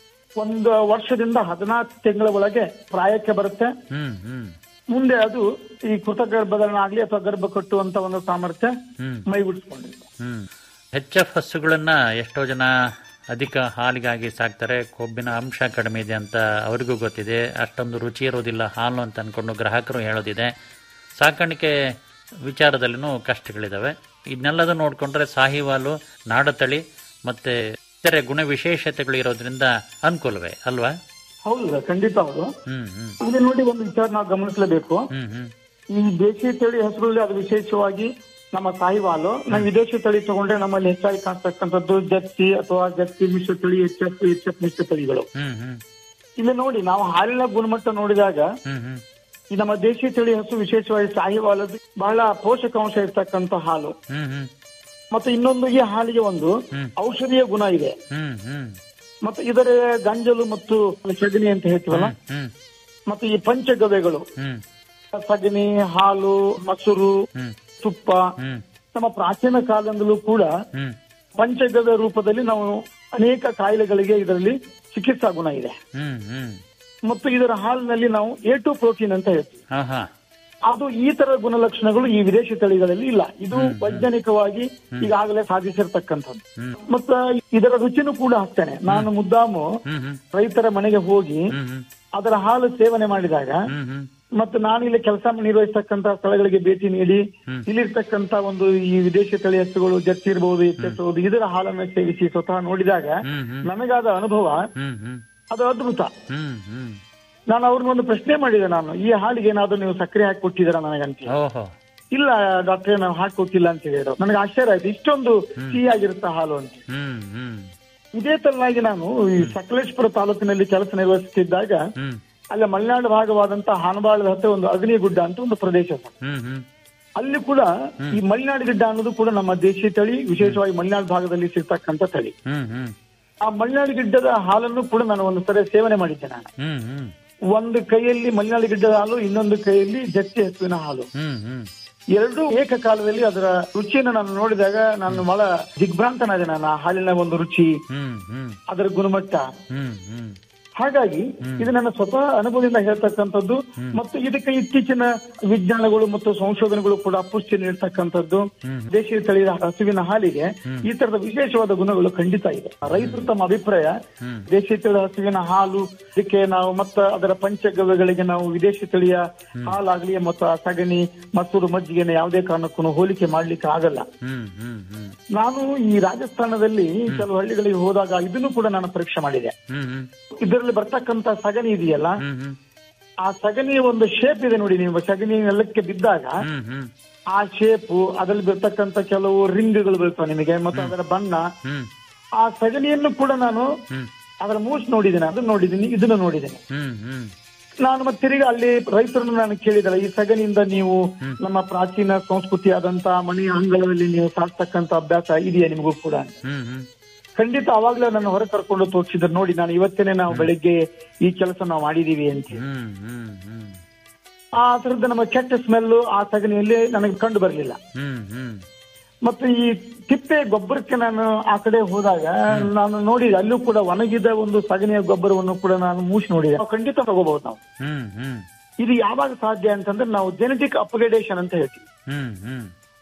ಒಂದು ವರ್ಷದಿಂದ ಹದಿನಾಲ್ಕು ತಿಂಗಳ ಒಳಗೆ ಪ್ರಾಯಕ್ಕೆ ಬರುತ್ತೆ ಹ್ಮ್ ಹ್ಮ್ ಮುಂದೆ ಅದು ಈ ಕೃತ ಗರ್ಭಧಾರಣ ಆಗ್ಲಿ ಅಥವಾ ಗರ್ಭ ಕಟ್ಟುವಂತ ಒಂದು ಸಾಮರ್ಥ್ಯ ಹ್ಮ್ ಮೈಗೂಡಿಸ್ಕೊಂಡಿದೆ ಹ್ಮ್ ಎಚ್ ಎಫ್ ಹಸುಗಳನ್ನ ಎಷ್ಟೋ ಜನ ಅಧಿಕ ಹಾಲಿಗಾಗಿ ಸಾಕ್ತಾರೆ ಕೊಬ್ಬಿನ ಅಂಶ ಕಡಿಮೆ ಇದೆ ಅಂತ ಅವರಿಗೂ ಗೊತ್ತಿದೆ ಅಷ್ಟೊಂದು ರುಚಿ ಇರೋದಿಲ್ಲ ಹಾಲು ಅಂತ ಅನ್ಕೊಂಡು ಗ್ರಾಹಕರು ಹೇಳೋದಿದೆ ಸಾಕಾಣಿಕೆ ವಿಚಾರದಲ್ಲಿನೂ ಕಷ್ಟಗಳಿದಾವೆ ಇದನ್ನೆಲ್ಲದೂ ನೋಡ್ಕೊಂಡ್ರೆ ಸಾಹಿವಾಲು ನಾಡತಳಿ ಮತ್ತೆ ಇತರೆ ಗುಣ ವಿಶೇಷತೆಗಳು ಇರೋದ್ರಿಂದ ಅನುಕೂಲವೇ ಅಲ್ವಾ ಹೌದು ಸರ್, ಖಂಡಿತ ಹೌದು ಹ್ಮ್ ಹ್ಮ್ ಇಲ್ಲಿ ನೋಡಿ ಒಂದು ವಿಚಾರ ನಾವು ಗಮನಿಸಲೇಬೇಕು ಹ್ಮ್ ಹ್ಮ್ ಈ ದೇಶಿ ತಳಿ ಹಸುಗಳಲ್ಲಿ ಅದು ವಿಶೇಷವಾಗಿ ನಮ್ಮ ಸಾಹಿವಾಲು ನಾವು ವಿದೇಶಿ ತಳಿ ತಗೊಂಡ್ರೆ ನಮ್ಮಲ್ಲಿ ಹೆಚ್ಚಾಗಿ ಕಾಣ್ತಕ್ಕಂಥದ್ದು ಜರ್ಸಿ ಅಥವಾ ಜರ್ಸಿ ಮಿಶ್ರ ತಳಿ ಎಚ್ ಎಫ್ ಎಚ್ ಎಫ್ ಮಿಶ್ರ ತಳಿಗಳು ಹ್ಮ್ ಹ್ಮ್ ಇಲ್ಲಿ ನೋಡಿ ನಾವು ಹಾಲಿನ ಗುಣಮಟ್ಟ ನೋಡಿದಾಗ ಹ್ಮ್ ಹ್ಮ್ ಈ ನಮ್ಮ ದೇಶಿ ತಳಿ ಹಸು ವಿಶೇಷವಾಗಿ ಸಾಹಿವಾಲದ ಬಹಳ ಪೋಷಕಾಂಶ ಇರ್ತಕ್ಕಂಥ ಹಾಲು ಹ್ಮ್ ಹ್ಮ್ ಮತ್ತು ಇನ್ನೊಂದು ಈ ಹಾಲಿಗೆ ಒಂದು ಔಷಧೀಯ ಗುಣ ಇದೆ ಹ್ಮ್ ಹ್ಮ್ ಮತ್ತು ಇದರ ಗಂಜಲು ಮತ್ತು ಸಗಣಿ ಅಂತ ಹೇಳ್ತೀವಲ್ಲ ಹ್ಮ್ ಮತ್ತು ಈ ಪಂಚಗವ್ಯಗಳು ಹ್ಮ್ ಸಗಣಿ ಹಾಲು ಮೊಸರು ಹ್ಮ್ ತುಪ್ಪ ಹ್ಮ್ ನಮ್ಮ ಪ್ರಾಚೀನ ಕಾಲದಿಂದಲೂ ಕೂಡ ಹ್ಮ್ ಪಂಚಗವ್ಯ ರೂಪದಲ್ಲಿ ನಾವು ಅನೇಕ ಕಾಯಿಲೆಗಳಿಗೆ ಇದರಲ್ಲಿ ಚಿಕಿತ್ಸಾ ಗುಣ ಇದೆ ಹ್ಮ್ ಹ್ಮ್ ಮತ್ತು ಇದರ ಹಾಲಿನಲ್ಲಿ ನಾವು ಎ ಟು ಪ್ರೋಟೀನ್ ಅಂತ ಹೇಳ್ತೀವಿ ಹಾ ಹಾ ಅದು ಈ ತರ ಗುಣಲಕ್ಷಣಗಳು ಈ ವಿದೇಶಿ ತಳಿಗಳಲ್ಲಿ ಇಲ್ಲ ಇದು ವೈಜ್ಞಾನಿಕವಾಗಿ ಈಗಾಗಲೇ ಸಾಧಿಸಿರ್ತಕ್ಕಂಥದ್ದು ಮತ್ತ ಇದರ ರುಚಿನೂ ಕೂಡ ಅಷ್ಟೇನೆ ನಾನು ಮುದ್ದಾಮು ಹ್ಮ್ ಹ್ಮ್ ರೈತರ ಮನೆಗೆ ಹೋಗಿ ಹ್ಮ್ ಹ್ಮ್ ಅದರ ಹಾಲು ಸೇವನೆ ಮಾಡಿದಾಗ ಹ್ಮ್ ಹ್ಮ್ ಮತ್ತು ನಾನು ಇಲ್ಲಿ ಕೆಲಸ ನಿರ್ವಹಿಸತಕ್ಕಂತ ಸ್ಥಳಗಳಿಗೆ ಭೇಟಿ ನೀಡಿ ಇಲ್ಲಿರ್ತಕ್ಕಂತ ಒಂದು ಈ ವಿದೇಶಿ ತಳಿ ಹಸುಗಳು ಜರ್ಸಿ ಇರಬಹುದು ಎಚ್ಚೆಸಬಹುದು ಇದರ ಹಾಲನ್ನು ಸೇವಿಸಿ ಸ್ವತಃ ನೋಡಿದಾಗ ಹ್ಮ್ ಹ್ಮ್ ನನಗಾದ ಅನುಭವ ಹ್ಮ್ ಹ್ಮ್ ಅದು ಅದ್ಭುತ ಹ್ಮ್ ಹ್ಮ್ ನಾನು ಅವ್ರನ್ನ ಒಂದು ಪ್ರಶ್ನೆ ಮಾಡಿದೆ ನಾನು ಈ ಹಾಲಿಗೆ ಏನಾದ್ರು ನೀವು ಸಕ್ಕರೆ ಹಾಕಿ ಕೊಟ್ಟಿದ್ದೀರಾ ನನಗಂತ ಓಹೋ ಇಲ್ಲ ಡಾಕ್ಟ್ರೇ ನಾವು ಹಾಕಿ ಕೊಟ್ಟಿಲ್ಲ ಅಂತ ಹೇಳಿದ್ರು ನನಗೆ ಆಶ್ಚರ್ಯ ಆಯ್ತು ಇಷ್ಟೊಂದು ಸಿಹಿಯಾಗಿರುತ್ತೆ ಹಾಲು ಅಂತ ಹ್ಮ್ ಹ್ಮ್ ಇದೇ ತರನಾಗಿ ನಾನು ಈ ಸಕಲೇಶ್ಪುರ ತಾಲೂಕಿನಲ್ಲಿ ಕೆಲಸ ನಿರ್ವಹಿಸುತ್ತಿದ್ದಾಗ ಹ್ಮ್ ಅಲ್ಲಿ ಮಲೆನಾಡು ಭಾಗವಾದಂತಹ ಹಾನಬಾಳದ ಹತ್ತಿರ ಒಂದು ಅಗ್ನಿಗುಡ್ಡ ಅಂತ ಒಂದು ಪ್ರದೇಶ ಸರ್. ಹ್ಮ್ ಹ್ಮ್ ಅಲ್ಲಿ ಕೂಡ ಈ ಮಲೆನಾಡು ಗಿಡ್ಡ ಅನ್ನೋದು ಕೂಡ ನಮ್ಮ ದೇಶಿ ತಳಿ ವಿಶೇಷವಾಗಿ ಮಲೆನಾಡು ಭಾಗದಲ್ಲಿ ಸಿಗ್ತಕ್ಕಂಥ ತಳಿ ಹ್ಮ್ ಹ್ಮ್ ಆ ಮಲೆನಾಡು ಗಿಡ್ಡದ ಹಾಲನ್ನು ಕೂಡ ನಾನು ಒಂದು ಸರಿ ಸೇವನೆ ಮಾಡಿದ್ದೆ ನಾನು ಹ್ಮ್ ಹ್ಮ್ ಒಂದು ಕೈಯಲ್ಲಿ ಮಲೆನಾಡು ಗಿಡ್ಡದ ಹಾಲು ಇನ್ನೊಂದು ಕೈಯಲ್ಲಿ ಜರ್ಸಿ ಹಸುವಿನ ಹಾಲು ಹ್ಮ್ ಹ್ಮ್ ಎರಡೂ ಏಕಕಾಲದಲ್ಲಿ ಅದರ ರುಚಿಯನ್ನು ನಾನು ನೋಡಿದಾಗ ನಾನು ಬಹಳ ದಿಗ್ಭ್ರಾಂತನಾದೆ ನಾನು ಆ ಹಾಲಿನ ಒಂದು ರುಚಿ ಹ್ಮ್ ಹ್ಮ್ ಅದರ ಗುಣಮಟ್ಟ ಹ್ಮ್ ಹ್ಮ್ ಹಾಗಾಗಿ ಇದು ನನ್ನ ಸ್ವತಃ ಅನುಭವದಿಂದ ಹೇಳ್ತಕ್ಕಂಥದ್ದು ಮತ್ತು ಇದಕ್ಕೆ ಇತ್ತೀಚಿನ ವಿಜ್ಞಾನಗಳು ಮತ್ತು ಸಂಶೋಧನೆಗಳು ಕೂಡ ಪುಷ್ಟಿ ನೀಡ್ತಕ್ಕಂಥದ್ದು ದೇಶೀಯ ತಳಿಯ ಹಸುವಿನ ಹಾಲಿಗೆ ಈ ತರದ ವಿಶೇಷವಾದ ಗುಣಗಳು ಖಂಡಿತ ಇದೆ ರೈತರು ತಮ್ಮ ಅಭಿಪ್ರಾಯ ದೇಶಿ ತಳಿ ಹಸುವಿನ ಹಾಲು ಇದಕ್ಕೆ ನಾವು ಮತ್ತು ಅದರ ಪಂಚಗವ್ಯಗಳಿಗೆ ನಾವು ವಿದೇಶಿ ತಳಿಯ ಹಾಲಾಗ್ಲಿ ಮತ್ತು ಆ ಸಗಣಿ ಮೊಸರು ಮಜ್ಜಿಗೆನ ಯಾವುದೇ ಕಾರಣಕ್ಕೂ ಹೋಲಿಕೆ ಮಾಡ್ಲಿಕ್ಕೆ ಆಗಲ್ಲ ಹ್ಮ್ ಹ್ಮ್ ಹ್ಮ್ ನಾನು ಈ ರಾಜಸ್ಥಾನದಲ್ಲಿ ಕೆಲವು ಹಳ್ಳಿಗಳಿಗೆ ಹೋದಾಗ ಇದನ್ನು ಕೂಡ ನಾನು ಪರೀಕ್ಷೆ ಮಾಡಿದೆ ಹ್ಮ್ ಹ್ಮ್ ಇದರಲ್ಲಿ ಬರ್ತಕ್ಕಂತ ಸಗಣಿ ಇದೆಯಲ್ಲ ಹ್ಮ್ ಹ್ಮ್ ಆ ಸಗಣಿಯ ಒಂದು ಶೇಪ್ ಇದೆ ನೋಡಿ ನೀವು ಸಗಣಿ ನೆಲಕ್ಕೆ ಬಿದ್ದಾಗ ಹ್ಮ್ ಹ್ಮ್ ಆ ಶೇಪು ಅದರಲ್ಲಿ ಬರ್ತಕ್ಕಂತ ಕೆಲವು ರಿಂಗ್ಗಳು ಬೀಳ್ತಾವೆ ನಿಮಗೆ ಮತ್ತು ಅದರ ಬಣ್ಣ ಹ್ಮ್ ಆ ಸಗಣಿಯನ್ನು ಕೂಡ ನಾನು ಹ್ಮ್ ಅದರ ಮೂಸ್ ನೋಡಿದ್ದೇನೆ ಅದನ್ನ ನೋಡಿದ್ದೀನಿ ಇದನ್ನ ನೋಡಿದ್ದೇನೆ ಹ್ಮ್ ಹ್ಮ್ ನಾನು ಮತ್ತೆ ತಿರುಗಿ ಅಲ್ಲಿ ರೈತರನ್ನು ನಾನು ಕೇಳಿದಲ್ಲ ಈ ಸಗಣಿಯಿಂದ ನೀವು ನಮ್ಮ ಪ್ರಾಚೀನ ಸಂಸ್ಕೃತಿಯಾದಂತ ಮನೆ ಅಂಗಳದಲ್ಲಿ ನೀವು ಸಾಕ್ತಕ್ಕಂತ ಅಭ್ಯಾಸ ಇದೆಯಾ ನಿಮಗೂ ಕೂಡ ಅಂತ. ಹ್ಮ್ ಹ್ಮ್ ಖಂಡಿತ ಅವಾಗ್ಲೇ ನನ್ನ ಹೊರ ಕರ್ಕೊಂಡು ತೋರಿಸಿದ್ರು ನೋಡಿ ನಾನು ಇವತ್ತೇನೆ ನಾವು ಬೆಳಿಗ್ಗೆ ಈ ಕೆಲಸ ನಾವು ಮಾಡಿದೀವಿ ಅಂತ ಹೇಳಿ. ಹ್ಮ್ ಹ್ಮ್ ಹ್ಮ್ ಆ ತರದ ನಮ್ಮ ಕೆಟ್ಟ ಸ್ಮೆಲ್ ಆ ಸಗಣಿಯಲ್ಲಿ ನನಗೆ ಕಂಡು ಬರಲಿಲ್ಲ ಹ್ಮ್ ಹ್ಮ್ ಮತ್ತು ಈ ತಿಪ್ಪೆ ಗೊಬ್ಬರಕ್ಕೆ ನಾನು ಆ ಕಡೆ ಹೋದಾಗ ನಾನು ನೋಡಿದೆ ಅಲ್ಲೂ ಕೂಡ ಒಣಗಿದ ಒಂದು ಸಗಣಿಯ ಗೊಬ್ಬರವನ್ನು ಕೂಡ ನಾನು ಮೂಸಿ ನೋಡಿದೆ ನಾವು ಖಂಡಿತ ತಗೋಬಹುದು ನಾವು ಹ್ಮ್ ಹ್ಮ್ ಇದು ಯಾವಾಗ ಸಾಧ್ಯ ಅಂತಂದ್ರೆ ನಾವು ಜೆನೆಟಿಕ್ ಅಪ್ಗ್ರೇಡೇಷನ್ ಅಂತ ಹೇಳ್ತೀವಿ ಹ್ಮ್ ಹ್ಮ್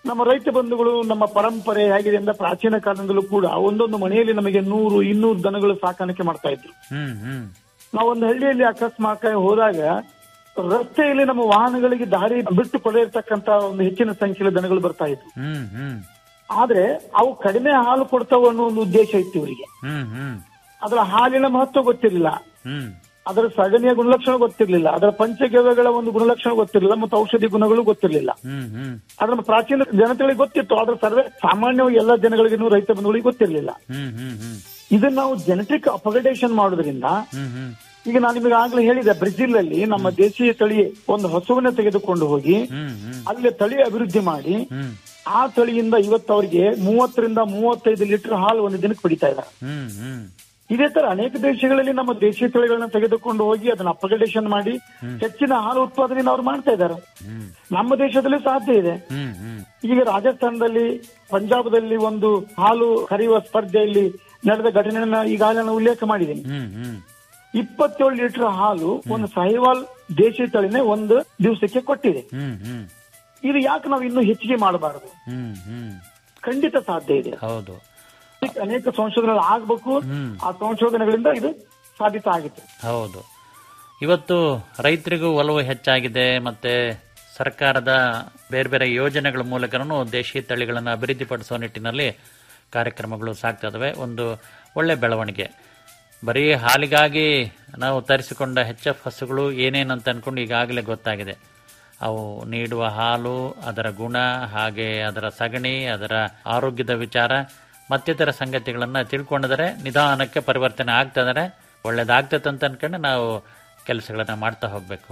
ನಮ್ಮ ರೈತ ಬಂಧುಗಳು ನಮ್ಮ ಪರಂಪರೆ ಹೇಗಿದೆ ಅಂದ್ರೆ ಪ್ರಾಚೀನ ಕಾಲದಿಂದಲೂ ಕೂಡ ಒಂದೊಂದು ಮನೆಯಲ್ಲಿ ನಮಗೆ ನೂರು ಇನ್ನೂರು ದನಗಳು ಸಾಕಾಣಿಕೆ ಮಾಡ್ತಾ ಇದ್ರು ಹ್ಮ್ ಹ್ಮ್ ನಾವೊಂದು ಹಳ್ಳಿಯಲ್ಲಿ ಅಕಸ್ಮಾತ್ ಹೋದಾಗ ರಸ್ತೆಯಲ್ಲಿ ನಮ್ಮ ವಾಹನಗಳಿಗೆ ದಾರಿ ಬಿಟ್ಟು ಕೊಡೆ ಇರ್ತಕ್ಕಂತ ಒಂದು ಹೆಚ್ಚಿನ ಸಂಖ್ಯೆಯಲ್ಲಿ ದನಗಳು ಬರ್ತಾ ಇದ್ವು ಹ್ಮ್ ಹ್ಮ್ ಆದ್ರೆ ಅವು ಕಡಿಮೆ ಹಾಲು ಕೊಡ್ತಾವ ಅನ್ನೋ ಒಂದು ಉದ್ದೇಶ ಇತ್ತು ಇವರಿಗೆ ಹ್ಮ್ ಹ್ಮ್ ಅದರ ಹಾಲಿನ ಮಹತ್ವ ಗೊತ್ತಿರಲಿಲ್ಲ ಹ್ಮ್ ಅದರ ಸಗಣಿಯ ಗುಣಲಕ್ಷಣ ಗೊತ್ತಿರಲಿಲ್ಲ ಅದರ ಪಂಚಗವ್ಯಗಳ ಒಂದು ಗುಣಲಕ್ಷಣ ಗೊತ್ತಿರಲಿಲ್ಲ ಮತ್ತು ಔಷಧಿ ಗುಣಗಳು ಗೊತ್ತಿರಲಿಲ್ಲ ಹ್ಮ್ ಹ್ಮ್ ಅದರ ಪ್ರಾಚೀನ ಜನತೆಗಳಿಗೆ ಗೊತ್ತಿತ್ತು ಆದ್ರೆ ಸರ್ವೇ ಸಾಮಾನ್ಯವಾಗಿ ಎಲ್ಲ ಜನಗಳಿಗೂ ರೈತ ಬಂಧುಗಳಿಗೆ ಗೊತ್ತಿರಲಿಲ್ಲ ಹ್ಮ್ ಹ್ಮ್ ಹ್ಮ್ ಇದನ್ನ ನಾವು ಜೆನೆಟಿಕ್ ಅಪಗ್ರೇಡೇಷನ್ ಮಾಡೋದ್ರಿಂದ ಹ್ಮ್ ಹ್ಮ್ ಈಗ ನಾನು ನಿಮಗೆ ಆಗ್ಲೇ ಹೇಳಿದೆ ಬ್ರೆಜಿಲ್ ಅಲ್ಲಿ ನಮ್ಮ ದೇಶೀಯ ತಳಿ ಒಂದು ಹಸುವನ್ನ ತೆಗೆದುಕೊಂಡು ಹೋಗಿ ಹ್ಮ್ ಹ್ಮ್ ಅಲ್ಲಿ ತಳಿ ಅಭಿವೃದ್ಧಿ ಮಾಡಿ ಹ್ಮ್ ಆ ತಳಿಯಿಂದ ಇವತ್ತು ಅವರಿಗೆ ಮೂವತ್ತರಿಂದ ಮೂವತ್ತೈದು ಲೀಟರ್ ಹಾಲು ಒಂದು ದಿನಕ್ಕೆ ಪಡಿತಾ ಇದ್ದಾರೆ ಹ್ಮ್ ಹ್ಮ್ ಇದೇ ತರ ಅನೇಕ ದೇಶಗಳಲ್ಲಿ ನಮ್ಮ ದೇಶೀಯ ತಳಿಗಳನ್ನ ತೆಗೆದುಕೊಂಡು ಹೋಗಿ ಅದನ್ನ ಅಪ್ಗ್ರೇಡೇಷನ್ ಮಾಡಿ ಹೆಚ್ಚಿನ ಹಾಲು ಉತ್ಪಾದನೆಯನ್ನು ಅವ್ರು ಮಾಡ್ತಾ ಇದ್ದಾರೆ ಹ್ಮ್ ನಮ್ಮ ದೇಶದಲ್ಲಿ ಸಾಧ್ಯ ಇದೆ ಹ್ಮ್ ಹ್ಮ್ ಈಗ ರಾಜಸ್ಥಾನದಲ್ಲಿ ಪಂಜಾಬದಲ್ಲಿ ಒಂದು ಹಾಲು ಕರೆಯುವ ಸ್ಪರ್ಧೆಯಲ್ಲಿ ನಡೆದ ಘಟನೆಯನ್ನ ಈಗಾಗಲೇ ನಾನು ಉಲ್ಲೇಖ ಮಾಡಿದ್ದೀನಿ ಹ್ಮ್ ಹ್ಮ್ ಇಪ್ಪತ್ತೇಳು ಲೀಟರ್ ಹಾಲು ಒಂದು ಸಹಿವಾಲ್ ದೇಶಿ ತಳಿನೇ ಒಂದು ದಿವಸಕ್ಕೆ ಕೊಟ್ಟಿದೆ ಹ್ಮ್ ಹ್ಮ್ ಇದು ಯಾಕೆ ನಾವು ಇನ್ನೂ ಹೆಚ್ಚಿಗೆ ಮಾಡಬಾರದು ಹ್ಮ್ ಹ್ಮ್ ಖಂಡಿತ ಸಾಧ್ಯ ಇದೆ ಹೌದು ಇದಕ್ಕೆ ಅನೇಕ ಸಂಶೋಧನೆಗಳು ಆಗ್ಬೇಕು ಹ್ಮ್. ಆ ಸಂಶೋಧನೆಗಳಿಂದ ಇದು ಸಾಧಿತ ಆಗುತ್ತೆ ಹೌದು ಇವತ್ತು ರೈತರಿಗೂ ಒಲವು ಹೆಚ್ಚಾಗಿದೆ ಮತ್ತೆ ಸರ್ಕಾರದ ಬೇರೆ ಬೇರೆ ಯೋಜನೆಗಳ ಮೂಲಕನೂ ದೇಶಿ ತಳಿಗಳನ್ನು ಅಭಿವೃದ್ಧಿಪಡಿಸುವ ನಿಟ್ಟಿನಲ್ಲಿ ಕಾರ್ಯಕ್ರಮಗಳು ಸಾಗ್ತಾ ಇದಾವೆ ಒಂದು ಒಳ್ಳೆ ಬೆಳವಣಿಗೆ ಬರೀ ಹಾಲಿಗಾಗಿ ನಾವು ತರಿಸಿಕೊಂಡ ಎಚ್ ಎಫ್ ಹಸುಗಳು ಏನೇನಂತ ಅನ್ಕೊಂಡು ಈಗಾಗಲೇ ಗೊತ್ತಾಗಿದೆ ಅವು ನೀಡುವ ಹಾಲು ಅದರ ಗುಣ ಹಾಗೆ ಅದರ ಸಗಣಿ ಅದರ ಆರೋಗ್ಯದ ವಿಚಾರ ಮತ್ತಿತರ ಸಂಗತಿಗಳನ್ನು ತಿಳ್ಕೊಂಡಿದರೆ ನಿಧಾನಕ್ಕೆ ಪರಿವರ್ತನೆ ಆಗ್ತಾ ಇದ್ದಾರೆ ಒಳ್ಳೇದಾಗ್ತದೆ ಅಂತ ಅನ್ಕೊಂಡು ನಾವು ಕೆಲಸಗಳನ್ನ ಮಾಡ್ತಾ ಹೋಗ್ಬೇಕು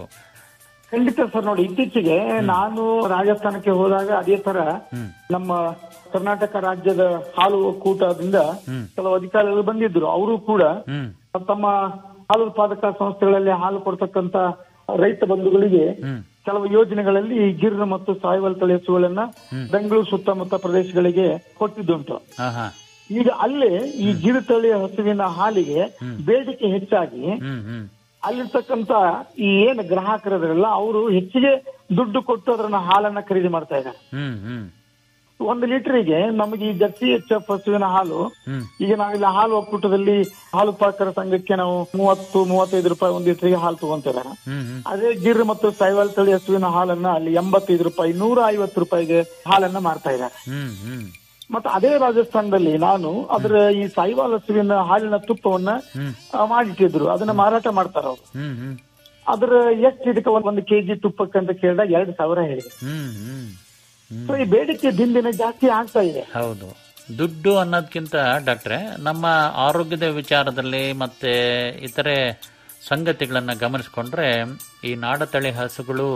ಖಂಡಿತ ಸರ್ ನೋಡಿ ಇತ್ತೀಚೆಗೆ ನಾನು ರಾಜಸ್ಥಾನಕ್ಕೆ ಹೋದಾಗ ಅದೇ ತರ ಹ್ಮ್. ನಮ್ಮ ಕರ್ನಾಟಕ ರಾಜ್ಯದ ಹಾಲು ಒಕ್ಕೂಟದಿಂದ ಕೆಲವು ಅಧಿಕಾರಿಗಳು ಬಂದಿದ್ರು ಅವರು ಕೂಡ ಹ್ಮ್ ತಮ್ಮ ಹಾಲು ಉತ್ಪಾದಕ ಸಂಸ್ಥೆಗಳಲ್ಲಿ ಹಾಲು ಕೊಡ್ತಕ್ಕಂತ ರೈತ ಬಂಧುಗಳಿಗೆ ಹ್ಮ್ ಕೆಲವು ಯೋಜನೆಗಳಲ್ಲಿ ಈ ಗಿರ್ ಮತ್ತು ಸಾಯಿವಲ್ ತಳಿ ಹಸುಗಳನ್ನ ಬೆಂಗಳೂರು ಸುತ್ತಮುತ್ತ ಪ್ರದೇಶಗಳಿಗೆ ಕೊಟ್ಟಿದ್ದುಂಟು ಹಾ ಹಾ ಈಗ ಅಲ್ಲೇ ಈ ಗಿರ್ ತಳಿಯ ಹಸುವಿನ ಹಾಲಿಗೆ ಬೇಡಿಕೆ ಹೆಚ್ಚಾಗಿ ಹ್ಮ್ ಹ್ಮ್ ಅಲ್ಲಿರ್ತಕ್ಕಂತ ಈ ಏನು ಗ್ರಾಹಕರಲ್ಲ ಅವರು ಹೆಚ್ಚಿಗೆ ದುಡ್ಡು ಕೊಟ್ಟು ಅದನ್ನ ಹಾಲನ್ನ ಖರೀದಿ ಮಾಡ್ತಾ ಇದ್ದಾರೆ ಹ್ಮ್ ಹ್ಮ್ ಒಂದು ಲೀಟರ್ಗೆ ನಮಗೆ ಈ ಜರ್ಸಿ ಎಚ್ ಎಫ್ ಹಸುವಿನ ಹಾಲು ಹ್ಮ್ ಈಗ ನಾವಿಲ್ಲಿ ಹಾಲು ಒಕ್ಕೂಟದಲ್ಲಿ ಹಾಲು ಉತ್ಪಾದಕರ ಸಂಘಕ್ಕೆ ನಾವು ಮೂವತ್ತು ಮೂವತ್ತೈದು ರೂಪಾಯಿ ಒಂದು ಲೀಟರ್ಗೆ ಹಾಲು ತಗೊಂತಿದ್ದಾರೆ ಹ್ಮ್ ಹ್ಮ್ ಅದೇ ಗಿರ್ ಮತ್ತು ಸೈವಾಲ್ ತಳಿ ಹಸುವಿನ ಹಾಲನ್ನ ಅಲ್ಲಿ ಎಂಬತ್ತೈದು ರೂಪಾಯಿ ನೂರ ಐವತ್ತು ರೂಪಾಯಿಗೆ ಹಾಲನ್ನ ಮಾರ್ತಾ ಇದ್ದಾರೆ ಹ್ಮ್ ಹ್ಮ್ ಮತ್ತೆ ಅದೇ ರಾಜಸ್ಥಾನದಲ್ಲಿ ನಾನು ಅದರ ಈ ಸೈವಾಲ್ ಹಸುವಿನ ಹಾಲಿನ ತುಪ್ಪವನ್ನ ಹ್ಮ್. ಆ, ಮಾಡಿಟ್ಟಿದ್ರು ಅದನ್ನ ಮಾರಾಟ ಮಾಡ್ತಾರ ಅವ್ರು ಹ್ಮ್ ಹ್ಮ್ ಅದ್ರ ಎಷ್ಟು ಇದಕ್ಕೆ ಒಂದ್- ಒಂದು ಕೆಜಿ ತುಪ್ಪಕ್ಕೆ ಅಂತ ಕೇಳಿದಾಗ ಎರಡು ಸಾವಿರ ಹೇಳಿದೆ ಹ್ಮ್ ಹ್ಮ್ ಹ್ಮ್ ಸೊ ಈ ಬೇಡಿಕೆ ದಿನ ದಿನ ಜಾಸ್ತಿ ಆಗ್ತಾ ಇದೆ ಹೌದು ದುಡ್ಡು ಅನ್ನೋದಕ್ಕಿಂತ ಡಾಕ್ಟ್ರೆ ನಮ್ಮ ಆರೋಗ್ಯದ ವಿಚಾರದಲ್ಲಿ ಮತ್ತೆ ಇತರೆ ಸಂಗತಿಗಳನ್ನ ಗಮನಿಸ್ಕೊಂಡ್ರೆ ಈ ನಾಡತಳಿ ಹಸುಗಳು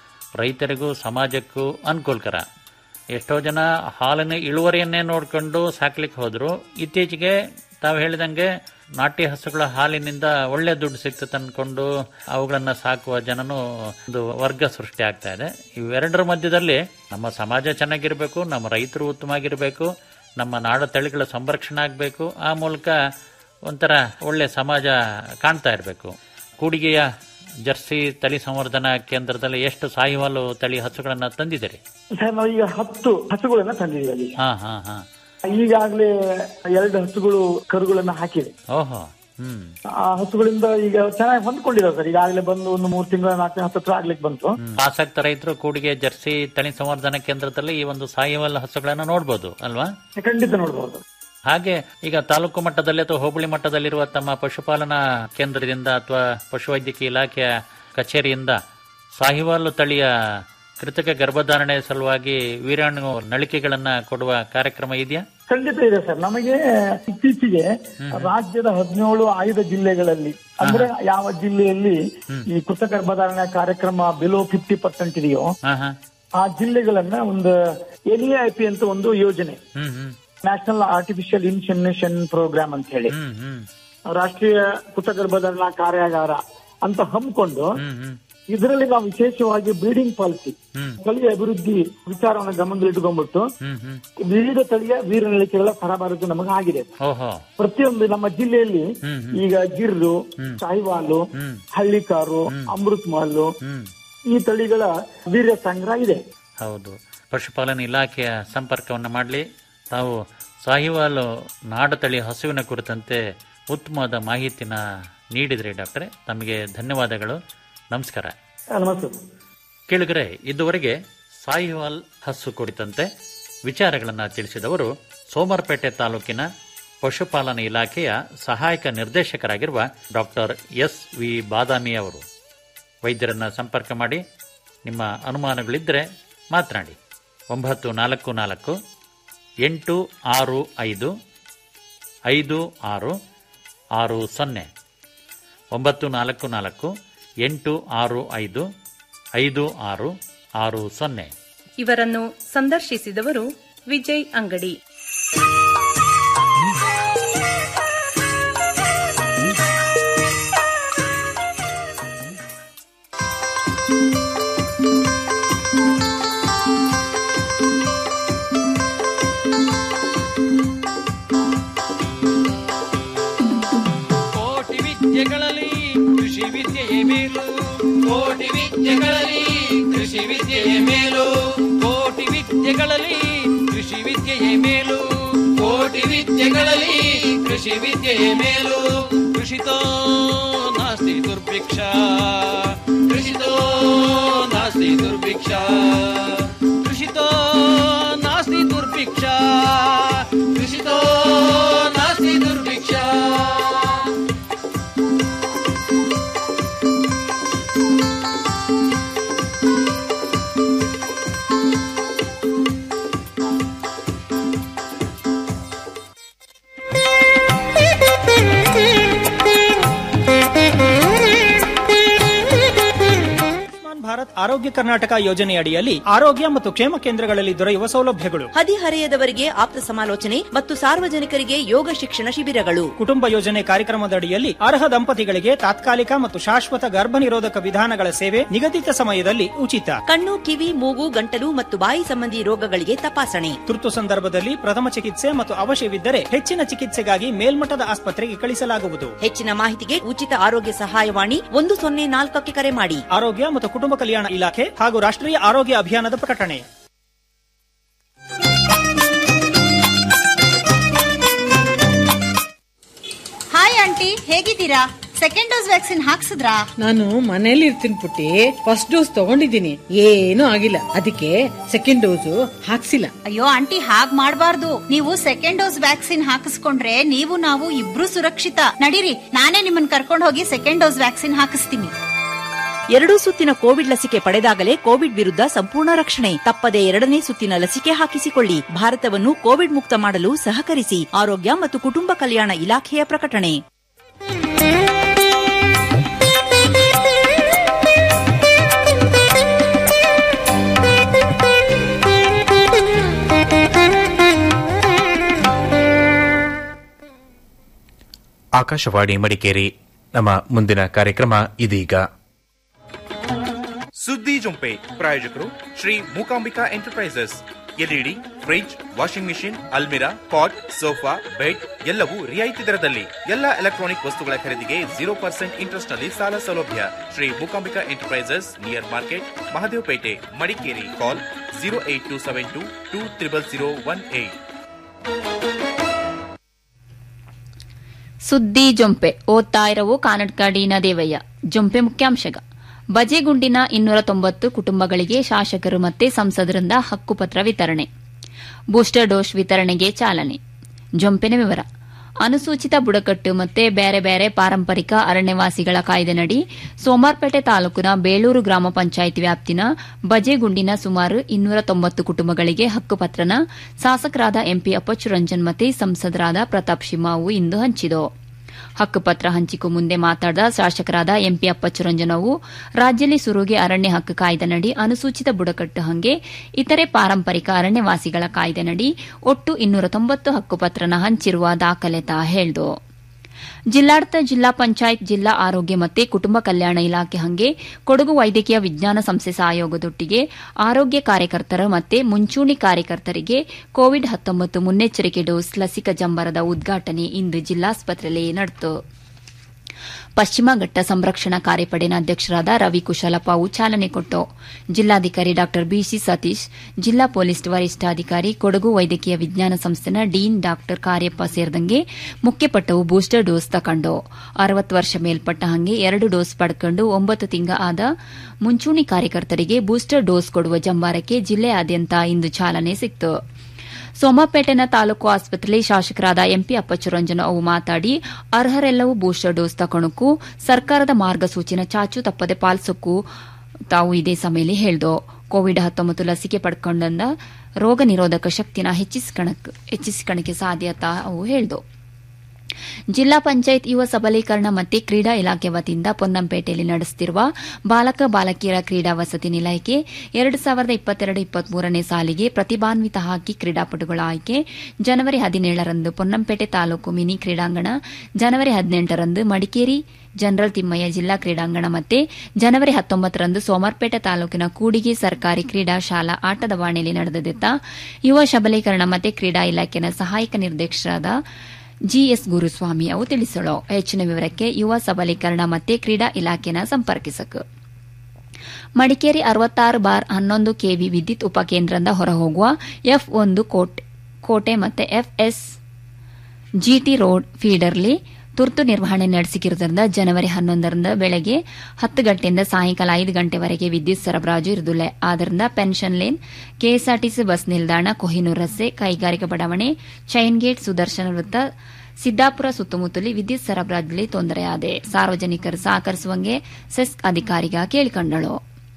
ರೈತರಿಗೂ ಸಮಾಜಕ್ಕೂ ಅನುಕೂಲಕರ ಎಷ್ಟೋ ಜನ ಹಾಲಿನ ಇಳುವರಿಯನ್ನೇ ನೋಡ್ಕೊಂಡು ಸಾಕ್ಲಿಕ್ಕೆ ಹೋದ್ರು ಇತ್ತೀಚೆಗೆ ತಾವು ಹೇಳಿದಂಗೆ ನಾಟಿ ಹಸುಗಳ ಹಾಲಿನಿಂದ ಒಳ್ಳೆ ದುಡ್ಡು ಸಿಗ್ತದೆ ಅನ್ಕೊಂಡು ಅವುಗಳನ್ನ ಸಾಕುವ ಜನನು ಒಂದು ವರ್ಗ ಸೃಷ್ಟಿ ಆಗ್ತಾ ಇದೆ ಇವೆರಡರ ಮಧ್ಯದಲ್ಲಿ ನಮ್ಮ ಸಮಾಜ ಚೆನ್ನಾಗಿರ್ಬೇಕು ನಮ್ಮ ರೈತರು ಉತ್ತಮವಾಗಿರ್ಬೇಕು ನಮ್ಮ ನಾಡ ತಳಿಗಳ ಸಂರಕ್ಷಣೆ ಆಗಬೇಕು ಆ ಮೂಲಕ ಒಂಥರ ಒಳ್ಳೆ ಸಮಾಜ ಕಾಣ್ತಾ ಇರಬೇಕು ಕೂಡಿಗೆಯ ಜರ್ಸಿ ತಳಿ ಸಂವರ್ಧನಾ ಕೇಂದ್ರದಲ್ಲಿ ಎಷ್ಟು ಸಾಯಿವಾಲು ತಳಿ ಹಸುಗಳನ್ನ ತಂದಿದ್ದೀರಿ ಸರ್ ನಾವು ಈಗ ಹತ್ತು ಹಸುಗಳನ್ನ ತಂದಿದ್ದೀವಿ ಅಲ್ಲಿ ಹಾ ಹಾ ಹಾ ಈಗಾಗಲೇ ಎರಡು ಹಸುಗಳು ಕರುಗಳನ್ನ ಹಾಕಿದೆ ಓಹೋ ಹ್ಮ್ ಆ ಹಸುಗಳಿಂದ ಈಗ ಚೆನ್ನಾಗಿ ಹೊಂದ್ಕೊಂಡಿದಾವೆ ಸರ್ ಈಗಾಗಲೇ ಬಂದು ಒಂದು ಮೂರು ತಿಂಗಳ ನಾಲ್ಕು ಹತ್ತು ಹತ್ರ ಆಗ್ಲಿಕ್ಕೆ ಬಂತು ಹ್ಮ್. ಆಸಕ್ತ ರೈತರು ಕೂಡಿಗೆ ಜರ್ಸಿ ತಳಿ ಸಂವರ್ಧನಾ ಕೇಂದ್ರದಲ್ಲಿ ಈ ಒಂದು ಸಾಯಿವಾಲ್ ಹಸುಗಳನ್ನ ನೋಡ್ಬೋದು ಅಲ್ವಾ ಖಂಡಿತ ನೋಡಬಹುದು ಹಾಗೆ ಈಗ ತಾಲೂಕು ಮಟ್ಟದಲ್ಲಿ ಅಥವಾ ಹೋಬಳಿ ಮಟ್ಟದಲ್ಲಿರುವ ತಮ್ಮ ಪಶುಪಾಲನಾ ಕೇಂದ್ರದಿಂದ ಅಥವಾ ಪಶುವೈದ್ಯಕೀಯ ಇಲಾಖೆಯ ಕಚೇರಿಯಿಂದ ಸಾಹಿವಾಲು ತಳಿಯ ಕೃತಕ ಗರ್ಭಧಾರಣೆ ಸಲುವಾಗಿ ವೀರಾಣು ನಳಿಕೆಗಳನ್ನ ಕೊಡುವ ಕಾರ್ಯಕ್ರಮ ಇದೆಯಾ ಖಂಡಿತ ಇದೆ ಸರ್ ನಮಗೆ ಇತ್ತೀಚೆಗೆ ರಾಜ್ಯದ ಹದಿನೇಳು ಆಯ್ದ ಜಿಲ್ಲೆಗಳಲ್ಲಿ ಅಂದ್ರೆ ಯಾವ ಜಿಲ್ಲೆಯಲ್ಲಿ ಈ ಕೃತಕ ಗರ್ಭಧಾರಣೆ ಕಾರ್ಯಕ್ರಮ ಬಿಲೋ ಫಿಫ್ಟಿ ಪರ್ಸೆಂಟ್ ಇದೆಯೋ ಹಾ ಹಾ ಆ ಜಿಲ್ಲೆಗಳನ್ನ ಒಂದು ಎನ್ಇಐಪಿ ಅಂತ ಒಂದು ಯೋಜನೆ ಹ್ಮ್ ಹ್ಮ್ ನ್ಯಾಷನಲ್ ಆರ್ಟಿಫಿಷಿಯಲ್ ಇನ್ಸೆಮಿನೇಷನ್ ಪ್ರೋಗ್ರಾಮ್ ಅಂತ ಹೇಳಿ ಹ್ಮ್ ಹ್ಮ್ ರಾಷ್ಟ್ರೀಯ ಕೃತಕ ಗರ್ಭಧಾರಣಾ ಕಾರ್ಯಾಗಾರ ಅಂತ ಹಮ್ಮಿಕೊಂಡು ಹ್ಮ್ ಹ್ಮ್ ಇದರಲ್ಲಿ ನಾವು ವಿಶೇಷವಾಗಿ ಬ್ರೀಡಿಂಗ್ ಪಾಲಿಸಿ ಹ್ಮ್. ತಳಿಯ ಅಭಿವೃದ್ಧಿ ವಿಚಾರವನ್ನು ಗಮನದಲ್ಲಿಟ್ಟುಕೊಂಡ್ಬಿಟ್ಟು ಹ್ಮ್ ಹ್ಮ್ ವಿವಿಧ ತಳಿಯ ವೀರನಳಿಕೆಗಳ ಸರಬರಾಜು ನಮಗೆ ಆಗಿದೆ ಓಹೋ ಪ್ರತಿಯೊಂದು ನಮ್ಮ ಜಿಲ್ಲೆಯಲ್ಲಿ ಹ್ಮ್ ಹ್ಮ್ ಈಗ ಗಿರ್ರು ಸಾಹಿವಾಲು ಹ್ಮ್ ಹಳ್ಳಿಕಾರು ಅಮೃತ್ ಮಹಲ್ಲು ಹ್ಮ್ ಈ ತಳಿಗಳ ವೀರ್ಯ ಸಂಗ್ರಹ ಇದೆ ಹೌದು ಪಶುಪಾಲನಾ ಇಲಾಖೆಯ ಸಂಪರ್ಕವನ್ನು ಮಾಡಲಿ ತಾವು ಸಾಹಿವಾಲು ನಾಡತಳಿ ಹಸುವಿನ ಕುರಿತಂತೆ ಉತ್ತಮವಾದ ಮಾಹಿತಿನ ನೀಡಿದ್ರಿ ಡಾಕ್ಟ್ರೆ ತಮಗೆ ಧನ್ಯವಾದಗಳು ನಮಸ್ಕಾರ ನಮಸ್ತೆ ಕೇಳಿದರೆ ಇದುವರೆಗೆ ಸಾಹಿವಾಲ್ ಹಸು ಕುರಿತಂತೆ ವಿಚಾರಗಳನ್ನು ತಿಳಿಸಿದವರು ಸೋಮವಾರಪೇಟೆ ತಾಲೂಕಿನ ಪಶುಪಾಲನಾ ಇಲಾಖೆಯ ಸಹಾಯಕ ನಿರ್ದೇಶಕರಾಗಿರುವ ಡಾಕ್ಟರ್ ಎಸ್ ವಿ ಬಾದಾಮಿ ಅವರು ವೈದ್ಯರನ್ನ ಸಂಪರ್ಕ ಮಾಡಿ ನಿಮ್ಮ ಅನುಮಾನಗಳಿದ್ದರೆ ಮಾತನಾಡಿ ಒಂಬತ್ತು ನಾಲ್ಕು ನಾಲ್ಕು ಎಂಟು ಆರು ಐದು ಐದು ಆರು ಆರು ಸೊನ್ನೆ ಒಂಬತ್ತು ನಾಲ್ಕು ನಾಲ್ಕು ಎಂಟು ಆರು ಐದು ಐದು ಆರು ಆರು ಸೊನ್ನೆ ಇವರನ್ನು ಸಂದರ್ಶಿಸಿದವರು ವಿಜಯ್ ಅಂಗಡಿ ಕೋಟಿ ವಿದ್ಯೆಗಳಲ್ಲಿ ಕೃಷಿ ವಿದ್ಯೆಯೇ ಮೇಲು ಕೋಟಿ ವಿದ್ಯೆಗಳಲ್ಲಿ ಕೃಷಿ ವಿದ್ಯೆಯೇ ಮೇಲು ಕೋಟಿ ವಿದ್ಯೆಗಳಲ್ಲಿ ಕೃಷಿ ವಿದ್ಯೆಯೇ ಮೇಲು ಕೋಟಿ ವಿದ್ಯೆಗಳಲ್ಲಿ ಕೃಷಿ ವಿದ್ಯೆಯೇ ಮೇಲು ಕೃಷಿತೋ ನಾಸ್ತಿ ದುರ್ಭಿಕ್ಷ ಕೃಷಿತೋ ನಾಸ್ತಿ ದುರ್ಭಿಕ್ಷ ಕೃಷಿತೋ ನಾಸ್ತಿ ದುರ್ಭಿಕ್ಷ ಕೃಷಿತೋ ನಾಸ್ತಿ ದುರ್ಭಿಕ್ಷ ಆಯುಷ್ಮಾನ್ ಭಾರತ್ ಆರೋಗ್ಯ ಕರ್ನಾಟಕ ಯೋಜನೆಯಡಿಯಲ್ಲಿ ಆರೋಗ್ಯ ಮತ್ತು ಕ್ಷೇಮ ಕೇಂದ್ರಗಳಲ್ಲಿ ದೊರೆಯುವ ಸೌಲಭ್ಯಗಳು ಹದಿಹರೆಯದವರಿಗೆ ಆಪ್ತ ಸಮಾಲೋಚನೆ ಮತ್ತು ಸಾರ್ವಜನಿಕರಿಗೆ ಯೋಗ ಶಿಕ್ಷಣ ಶಿಬಿರಗಳು ಕುಟುಂಬ ಯೋಜನೆ ಕಾರ್ಯಕ್ರಮದಡಿಯಲ್ಲಿ ಅರ್ಹ ದಂಪತಿಗಳಿಗೆ ತಾತ್ಕಾಲಿಕ ಮತ್ತು ಶಾಶ್ವತ ಗರ್ಭ ನಿರೋಧಕ ವಿಧಾನಗಳ ಸೇವೆ ನಿಗದಿತ ಸಮಯದಲ್ಲಿ ಉಚಿತ ಕಣ್ಣು ಕಿವಿ ಮೂಗು ಗಂಟಲು ಮತ್ತು ಬಾಯಿ ಸಂಬಂಧಿ ರೋಗಗಳಿಗೆ ತಪಾಸಣೆ ತುರ್ತು ಸಂದರ್ಭದಲ್ಲಿ ಪ್ರಥಮ ಚಿಕಿತ್ಸೆ ಮತ್ತು ಅವಶ್ಯವಿದ್ದರೆ ಹೆಚ್ಚಿನ ಚಿಕಿತ್ಸೆಗಾಗಿ ಮೇಲ್ಮಟ್ಟದ ಆಸ್ಪತ್ರೆಗೆ ಕಳಿಸಲಾಗುವುದು ಹೆಚ್ಚಿನ ಮಾಹಿತಿಗೆ ಉಚಿತ ಆರೋಗ್ಯ ಸಹಾಯವಾಣಿ ಒಂದು ಸೊನ್ನೆ ನಾಲ್ಕಕ್ಕೆ ಕರೆ ಮಾಡಿ ಆರೋಗ್ಯ ಮತ್ತು ಕುಟುಂಬ ಕಲ್ಯಾಣ ಇಲಾಖೆ ಹಾಗೂ ರಾಷ್ಟ್ರೀಯ ಆರೋಗ್ಯ ಅಭಿಯಾನದ ಪ್ರಕಟಣೆ ಹಾಯ್ ಆಂಟಿ ಹೇಗಿದ್ದೀರಾ ಸೆಕೆಂಡ್ ಡೋಸ್ ವ್ಯಾಕ್ಸಿನ್ ಹಾಕ್ಸಿದ್ರಾ ನಾನು ಮನೇಲಿ ಇರ್ತೀನಿ ಪುಟ್ಟಿ ಫಸ್ಟ್ ಡೋಸ್ ತಗೊಂಡಿದ್ದೀನಿ ಏನೂ ಆಗಿಲ್ಲ ಅದಕ್ಕೆ ಸೆಕೆಂಡ್ ಡೋಸು ಹಾಕ್ಸಿಲ್ಲ ಅಯ್ಯೋ ಆಂಟಿ ಹಾಗ್ ಮಾಡ್ಬಾರ್ದು ನೀವು ಸೆಕೆಂಡ್ ಡೋಸ್ ವ್ಯಾಕ್ಸಿನ್ ಹಾಕಿಸ್ಕೊಂಡ್ರೆ ನೀವು ನಾವು ಇಬ್ರು ಸುರಕ್ಷಿತ ನಡೀರಿ ನಾನೇ ನಿಮ್ಮನ್ನ ಕರ್ಕೊಂಡು ಹೋಗಿ ಸೆಕೆಂಡ್ ಡೋಸ್ ವ್ಯಾಕ್ಸಿನ್ ಹಾಕಿಸ್ತೀನಿ ಎರಡೂ ಸುತ್ತಿನ ಕೋವಿಡ್ ಲಸಿಕೆ ಪಡೆದಾಗಲೇ ಕೋವಿಡ್ ವಿರುದ್ಧ ಸಂಪೂರ್ಣ ರಕ್ಷಣೆ ತಪ್ಪದೆ ಎರಡನೇ ಸುತ್ತಿನ ಲಸಿಕೆ ಹಾಕಿಸಿಕೊಳ್ಳಿ ಭಾರತವನ್ನು ಕೋವಿಡ್ ಮುಕ್ತ ಮಾಡಲು ಸಹಕರಿಸಿ ಆರೋಗ್ಯ ಮತ್ತು ಕುಟುಂಬ ಕಲ್ಯಾಣ ಇಲಾಖೆಯ ಪ್ರಕಟಣೆ ಆಕಾಶವಾಣಿ ಮಡಿಕೇರಿ ನಮ್ಮ ಮುಂದಿನ ಕಾರ್ಯಕ್ರಮ ಇದೀಗ ಸುದ್ದಿ ಜೊಂಪೆ ಪ್ರಾಯೋಜಕರು Shri Mookambika enterprises LED fridge washing machine ಅಲ್ಮಿರಾ ಪಾಟ್ ಸೋಫಾ ಬೆಡ್ ಎಲ್ಲವೂ ರಿಯಾಯಿತಿ ದರದಲ್ಲಿ ಎಲ್ಲ ಎಲೆಕ್ಟ್ರಾನಿಕ್ ವಸ್ತುಗಳ ಖರೀದಿಗೆ ಜೀರೋ ಪರ್ಸೆಂಟ್ ಇಂಟ್ರೆಸ್ಟ್ ನಲ್ಲಿ ಸಾಲ ಸೌಲಭ್ಯ Shri Mookambika enterprises near market Mahadevapete Madikeri call zero eight two seven two two triple zero one eight ಸುದ್ದಿ ಜೊಂಪೆ ಓದ್ತಾ ಇರವು ಕಾನಡ್ಕಾಡಿನ ದೇವಯ್ಯ ಜೊಂಪೆ ಮುಖ್ಯಾಂಶಗ ಬಜೆಗುಂಡಿನ ಇನ್ನೂರ ತೊಂಬತ್ತು ಕುಟುಂಬಗಳಿಗೆ ಶಾಸಕರು ಮತ್ತೆ ಸಂಸದರಿಂದ ಹಕ್ಕುಪತ್ರ ವಿತರಣೆ ಬೂಸ್ಟರ್ ಡೋಸ್ ವಿತರಣೆಗೆ ಚಾಲನೆ ಜೊಂಪಿನ ವಿವರ ಅನುಸೂಚಿತ ಬುಡಕಟ್ಟು ಮತ್ತೆ ಬೇರೆ ಬೇರೆ ಪಾರಂಪರಿಕ ಅರಣ್ಯವಾಸಿಗಳ ಕಾಯ್ದೆನಡಿ ಸೋಮಾರ್ಪೇಟೆ ತಾಲೂಕಿನ ಬೇಳೂರು ಗ್ರಾಮ ಪಂಚಾಯಿತಿ ವ್ಯಾಪ್ತಿನ ಬಜೆಗುಂಡಿನ ಸುಮಾರು ಇನ್ನೂರ ತೊಂಬತ್ತು ಕುಟುಂಬಗಳಿಗೆ ಹಕ್ಕುಪತ್ರನ ಶಾಸಕರಾದ ಎಂಪಿ ಅಪ್ಪಚ್ಚು ರಂಜನ್ ಮತ್ತೆ ಸಂಸದರಾದ ಪ್ರತಾಪ್ ಶಿಮಾವು ಇಂದು ಹಂಚಿದವು ಹಕ್ಕುಪತ್ರ ಹಂಚಿಕು ಮುಂದೆ ಮಾತಾಡಿದ ಶಾಸಕರಾದ ಎಂಪಿ ಅಪ್ಪಚ್ಚುರಂಜನವು ರಾಜ್ಯದಲ್ಲಿ ಸುರುಗಿ ಅರಣ್ಯ ಹಕ್ಕು ಕಾಯ್ದೆನಡಿ ಅನುಸೂಚಿತ ಬುಡಕಟ್ಟು ಹಂಗೆ ಇತರೆ ಪಾರಂಪರಿಕ ಅರಣ್ಯವಾಸಿಗಳ ಕಾಯ್ದೆನಡಿ ಒಟ್ಟು ಇನ್ನೂರ ತೊಂಬತ್ತು ಹಕ್ಕುಪತ್ರನ ಹಂಚಿರುವ ದಾಖಲೆ ತಾ ಹೇಳ್ದು ಜಿಲ್ಲಾಡಳಿತ ಜಿಲ್ಲಾ ಪಂಚಾಯತ್ ಜಿಲ್ಲಾ ಆರೋಗ್ಯ ಮತ್ತು ಕುಟುಂಬ ಕಲ್ಯಾಣ ಇಲಾಖೆ ಹಂಗೆ ಕೊಡಗು ವೈದ್ಯಕೀಯ ವಿಜ್ಞಾನ ಸಂಸ್ಥೆ ಸಹಯೋಗದೊಟ್ಟಿಗೆ ಆರೋಗ್ಯ ಕಾರ್ಯಕರ್ತರ ಮತ್ತು ಮುಂಚೂಣಿ ಕಾರ್ಯಕರ್ತರಿಗೆ ಕೋವಿಡ್ ಹತ್ತೊಂಬತ್ತು ಮುನ್ನೆಚ್ಚರಿಕೆ ಡೋಸ್ ಲಸಿಕಾ ಜಂಬರದ ಉದ್ಘಾಟನೆ ಇಂದು ಜಿಲ್ಲಾಸ್ಪತ್ರೆಯಲ್ಲಿ ನಡೆಯಿತು ಪಶ್ಚಿಮ ಘಟ್ಟ ಸಂರಕ್ಷಣಾ ಕಾರ್ಯಪಡೆನ ಅಧ್ಯಕ್ಷರಾದ ರವಿ ಕುಶಲಪ್ಪ ಚಾಲನೆ ಕೊಟ್ಟು ಜಿಲ್ಲಾಧಿಕಾರಿ ಡಾ ಬಿಸಿ ಸತೀಶ್ ಜಿಲ್ಲಾ ಪೊಲೀಸ್ ವರಿಷ್ಠಾಧಿಕಾರಿ ಕೊಡಗು ವೈದ್ಯಕೀಯ ವಿಜ್ಞಾನ ಸಂಸ್ಥೆನ ಡೀನ್ ಡಾ ಕಾರ್ಯಪ್ಪ ಸೇರಿದಂಗೆ ಮುಖ್ಯಪಟ್ಟವು ಬೂಸ್ಟರ್ ಡೋಸ್ ತಕೊಂಡು ಅರವತ್ತು ವರ್ಷ ಮೇಲ್ಪಟ್ಟ ಹಂಗೆ ಎರಡು ಡೋಸ್ ಪಡ್ಕೊಂಡು ಒಂಬತ್ತು ತಿಂಗ ಆದ ಮುಂಚೂಣಿ ಕಾರ್ಯಕರ್ತರಿಗೆ ಬೂಸ್ಟರ್ ಡೋಸ್ ಕೊಡುವ ಜಂಬಾರಕ್ಕೆ ಜಿಲ್ಲೆಯಾದ್ಯಂತ ಇಂದು ಚಾಲನೆ ಸಿಕ್ತು ಸೋಮಪೇಟೆನ ತಾಲೂಕು ಆಸ್ಪತ್ರೆಯಲ್ಲಿ ಶಾಸಕರಾದ ಎಂಪಿ ಅಪ್ಪಚ್ಚುರಂಜನ ಅವು ಮಾತಾಡಿ ಅರ್ಹರೆಲ್ಲವೂ ಬೂಸ್ಟರ್ ಡೋಸ್ ತಕೊಳಕ್ಕೂ ಸರ್ಕಾರದ ಮಾರ್ಗಸೂಚಿನ ಚಾಚು ತಪ್ಪದೆ ಪಾಲಿಸಕ್ಕೂ ತಾವು ಇದೇ ಸಮಯದಲ್ಲಿ ಹೇಳ್ದೋ ಕೋವಿಡ್ ಹತ್ತೊಂಬತ್ತು ಲಸಿಕೆ ಪಡ್ಕೊಂಡ ರೋಗ ನಿರೋಧಕ ಶಕ್ತಿನ ಹೆಚ್ಚಿಸಿಕಣಕ್ಕೆ ಸಾಧ್ಯತಾ ಅವು ಹೇಳ್ದೋ ಜಿಲ್ಲಾ ಪಂಚಾಯತ್ ಯುವ ಸಬಲೀಕರಣ ಮತ್ತು ಕ್ರೀಡಾ ಇಲಾಖೆ ವತಿಯಿಂದ ಪೊನ್ನಂಪೇಟೆಯಲ್ಲಿ ನಡೆಸುತ್ತಿರುವ ಬಾಲಕ ಬಾಲಕಿಯರ ಕ್ರೀಡಾ ವಸತಿ ನಿಲಯಕ್ಕೆ ಎರಡು ಸಾವಿರದ ಇಪ್ಪತ್ತೆರಡು ಇಪ್ಪತ್ಮೂರನೇ ಸಾಲಿಗೆ ಪ್ರತಿಭಾನ್ವಿತ ಹಾಕಿ ಕ್ರೀಡಾಪಟುಗಳ ಆಯ್ಕೆ ಜನವರಿ ಹದಿನೇಳರಂದು ಪೊನ್ನಂಪೇಟೆ ತಾಲೂಕು ಮಿನಿ ಕ್ರೀಡಾಂಗಣ ಜನವರಿ ಹದಿನೆಂಟರಂದು ಮಡಿಕೇರಿ ಜನರಲ್ ತಿಮ್ಮಯ್ಯ ಜಿಲ್ಲಾ ಕ್ರೀಡಾಂಗಣ ಮತ್ತು ಜನವರಿ ಹತ್ತೊಂಬತ್ತರಂದು ಸೋಮರ್ಪೇಟೆ ತಾಲೂಕಿನ ಕೂಡಿಗೆ ಸರ್ಕಾರಿ ಕ್ರೀಡಾ ಶಾಲಾ ಆಟದ ವಾಣಿಯಲ್ಲಿ ನಡೆದಿದ್ದ ಯುವ ಸಬಲೀಕರಣ ಮತ್ತು ಕ್ರೀಡಾ ಇಲಾಖೆಯ ಸಹಾಯಕ ನಿರ್ದೇಶಕರಾದ ಜಿಎಸ್ ಗುರುಸ್ವಾಮಿ ಅವು ತಿಳಿಸಳು ಹೆಚ್ಚಿನ ವಿವರಕ್ಕೆ ಯುವ ಸಬಲೀಕರಣ ಮತ್ತು ಕ್ರೀಡಾ ಇಲಾಖೆನ ಸಂಪರ್ಕಿಸಕು ಮಡಿಕೇರಿ ಅರವತ್ತಾರು ಬಾರ್ ಹನ್ನೊಂದು ಕೆವಿ ವಿದ್ಯುತ್ ಉಪಕೇಂದ್ರದಿಂದ ಹೊರಹೋಗುವ ಎಫ್ ಒಂದು ಕೋಟೆ ಮತ್ತು ಎಫ್ಎಸ್ ಜಿಟಿ ರೋಡ್ ಫೀಡರ್ಲಿ ತುರ್ತು ನಿರ್ವಹಣೆ ನಡೆಸಿರುವುದರಿಂದ ಜನವರಿ ಹನ್ನೊಂದರಿಂದ ಬೆಳಗ್ಗೆ ಹತ್ತು ಗಂಟೆಯಿಂದ ಸಾಯಂಕಾಲ ಐದು ಗಂಟೆವರೆಗೆ ವಿದ್ಯುತ್ ಸರಬರಾಜು ಇರುವುದಿಲ್ಲ ಆದ್ದರಿಂದ ಪೆನ್ಷನ್ ಲೇನ್ ಕೆಎಸ್ಆರ್ಟಿಸಿ ಬಸ್ ನಿಲ್ದಾಣ ಕೊಹಿನೂರ್ ರಸ್ತೆ ಕೈಗಾರಿಕಾ ಬಡಾವಣೆ ಚೈನ್ ಗೇಟ್ ಸುದರ್ಶನ ವೃತ್ತ ಸಿದ್ದಾಪುರ ಸುತ್ತಮುತ್ತಲಿ ವಿದ್ಯುತ್ ಸರಬರಾಜಲ್ಲಿ ತೊಂದರೆಯಾದೆ ಸಾರ್ವಜನಿಕರು ಸಹಕರಿಸುವಂಗೆ ಸೆಸ್ ಅಧಿಕಾರಿಗ ಕೇಳಿಕೊಂಡಳು